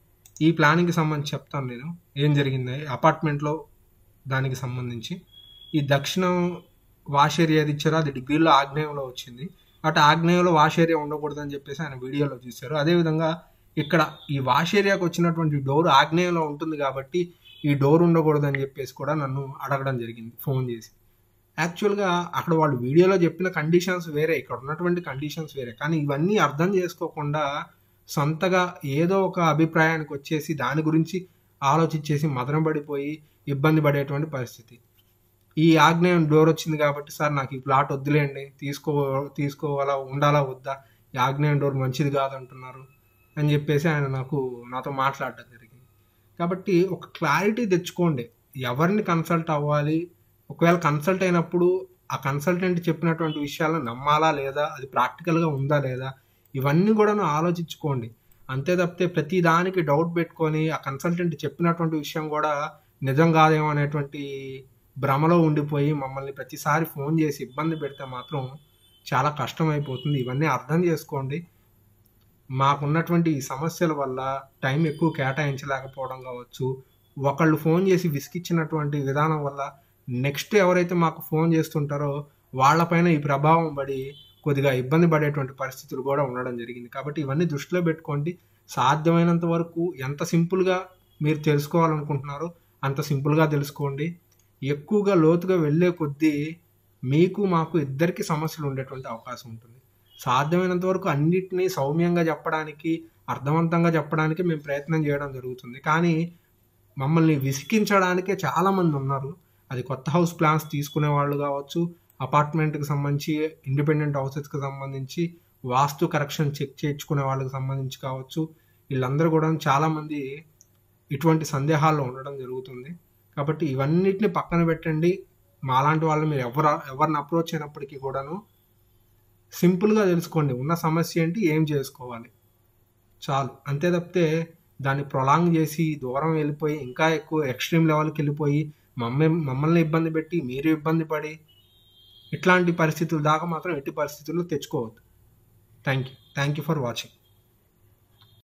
[SPEAKER 1] ఈ ప్లానింగ్కి సంబంధించి చెప్తాను నేను ఏం జరిగింది అపార్ట్మెంట్లో దానికి సంబంధించి ఈ దక్షిణం వాష్ ఏరియా ఇచ్చారు అది డిగ్రీలో ఆగ్నేయంలో వచ్చింది అటు ఆగ్నేయంలో వాష్ ఏరియా ఉండకూడదని చెప్పేసి ఆయన వీడియోలో చూశారు అదేవిధంగా ఇక్కడ ఈ వాష్ ఏరియాకి వచ్చినటువంటి డోర్ ఆగ్నేయంలో ఉంటుంది కాబట్టి ఈ డోర్ ఉండకూడదని చెప్పేసి కూడా నన్ను అడగడం జరిగింది ఫోన్ చేసి యాక్చువల్గా అక్కడ వాళ్ళు వీడియోలో చెప్పిన కండిషన్స్ వేరే ఇక్కడ ఉన్నటువంటి కండిషన్స్ వేరే కానీ ఇవన్నీ అర్థం చేసుకోకుండా సొంతగా ఏదో ఒక అభిప్రాయానికి వచ్చేసి దాని గురించి ఆలోచించేసి మదనపడిపోయి ఇబ్బంది పడేటువంటి పరిస్థితి ఈ ఆగ్నేయం డోర్ వచ్చింది కాబట్టి సార్ నాకు ఈ ప్లాట్ వద్దులేండి తీసుకో తీసుకోవాలా ఉండాలా వద్దా ఈ ఆగ్నేయం డోర్ మంచిది కాదంటున్నారు అని చెప్పేసి ఆయన నాకు నాతో మాట్లాడటం జరిగింది కాబట్టి ఒక క్లారిటీ తెచ్చుకోండి ఎవరిని కన్సల్ట్ అవ్వాలి ఒకవేళ కన్సల్ట్ అయినప్పుడు ఆ కన్సల్టెంట్ చెప్పినటువంటి విషయాలను నమ్మాలా లేదా అది ప్రాక్టికల్గా ఉందా లేదా ఇవన్నీ కూడా ఆలోచించుకోండి అంతే తప్పితే ప్రతి దానికి డౌట్ పెట్టుకొని ఆ కన్సల్టెంట్ చెప్పినటువంటి విషయం కూడా నిజం కాదేమో అనేటువంటి భ్రమలో ఉండిపోయి మమ్మల్ని ప్రతిసారి ఫోన్ చేసి ఇబ్బంది పెడితే మాత్రం చాలా కష్టమైపోతుంది ఇవన్నీ అర్థం చేసుకోండి మాకున్నటువంటి ఈ సమస్యల వల్ల టైం ఎక్కువ కేటాయించలేకపోవడం కావచ్చు ఒకళ్ళు ఫోన్ చేసి విసిగిచ్చినటువంటి విధానం వల్ల నెక్స్ట్ ఎవరైతే మాకు ఫోన్ చేస్తుంటారో వాళ్ళపైన ఈ ప్రభావం పడి కొద్దిగా ఇబ్బంది పడేటువంటి పరిస్థితులు కూడా ఉండడం జరిగింది కాబట్టి ఇవన్నీ దృష్టిలో పెట్టుకోండి సాధ్యమైనంత వరకు ఎంత సింపుల్గా మీరు తెలుసుకోవాలనుకుంటున్నారో అంత సింపుల్గా తెలుసుకోండి ఎక్కువగా లోతుగా వెళ్ళే కొద్దీ మీకు మాకు ఇద్దరికి సమస్యలు ఉండేటువంటి అవకాశం ఉంటుంది సాధ్యమైనంత వరకు అన్నిటినీ సౌమ్యంగా చెప్పడానికి అర్థవంతంగా చెప్పడానికి మేము ప్రయత్నం చేయడం జరుగుతుంది కానీ మమ్మల్ని విసికించడానికే చాలామంది ఉన్నారు అది కొత్త హౌస్ ప్లాన్స్ తీసుకునే వాళ్ళు కావచ్చు అపార్ట్మెంట్కి సంబంధించి ఇండిపెండెంట్ హౌసెస్కి సంబంధించి వాస్తు కరెక్షన్ చెక్ చేయించుకునే వాళ్ళకి సంబంధించి కావచ్చు వీళ్ళందరూ కూడా చాలామంది ఇటువంటి సందేహాల్లో ఉండడం జరుగుతుంది కాబట్టి ఇవన్నిటిని పక్కన పెట్టండి మాలాంటి వాళ్ళు మీరు ఎవరు ఎవరిని అప్రోచ్ అయినప్పటికీ కూడాను సింపుల్గా తెలుసుకోండి ఉన్న సమస్య ఏంటి ఏం చేసుకోవాలి చాలు అంతే తప్పితే దాన్ని ప్రొలాంగ్ చేసి దూరం వెళ్ళిపోయి ఇంకా ఎక్కువ ఎక్స్ట్రీమ్ లెవెల్కి వెళ్ళిపోయి మమ్మల్ని మమ్మల్ని ఇబ్బంది పెట్టి మీరు ఇబ్బంది పడి ఇట్లాంటి పరిస్థితుల దాకా మాత్రం ఎట్టి పరిస్థితుల్లో తెచ్చుకోవద్దు thank you thank you for watching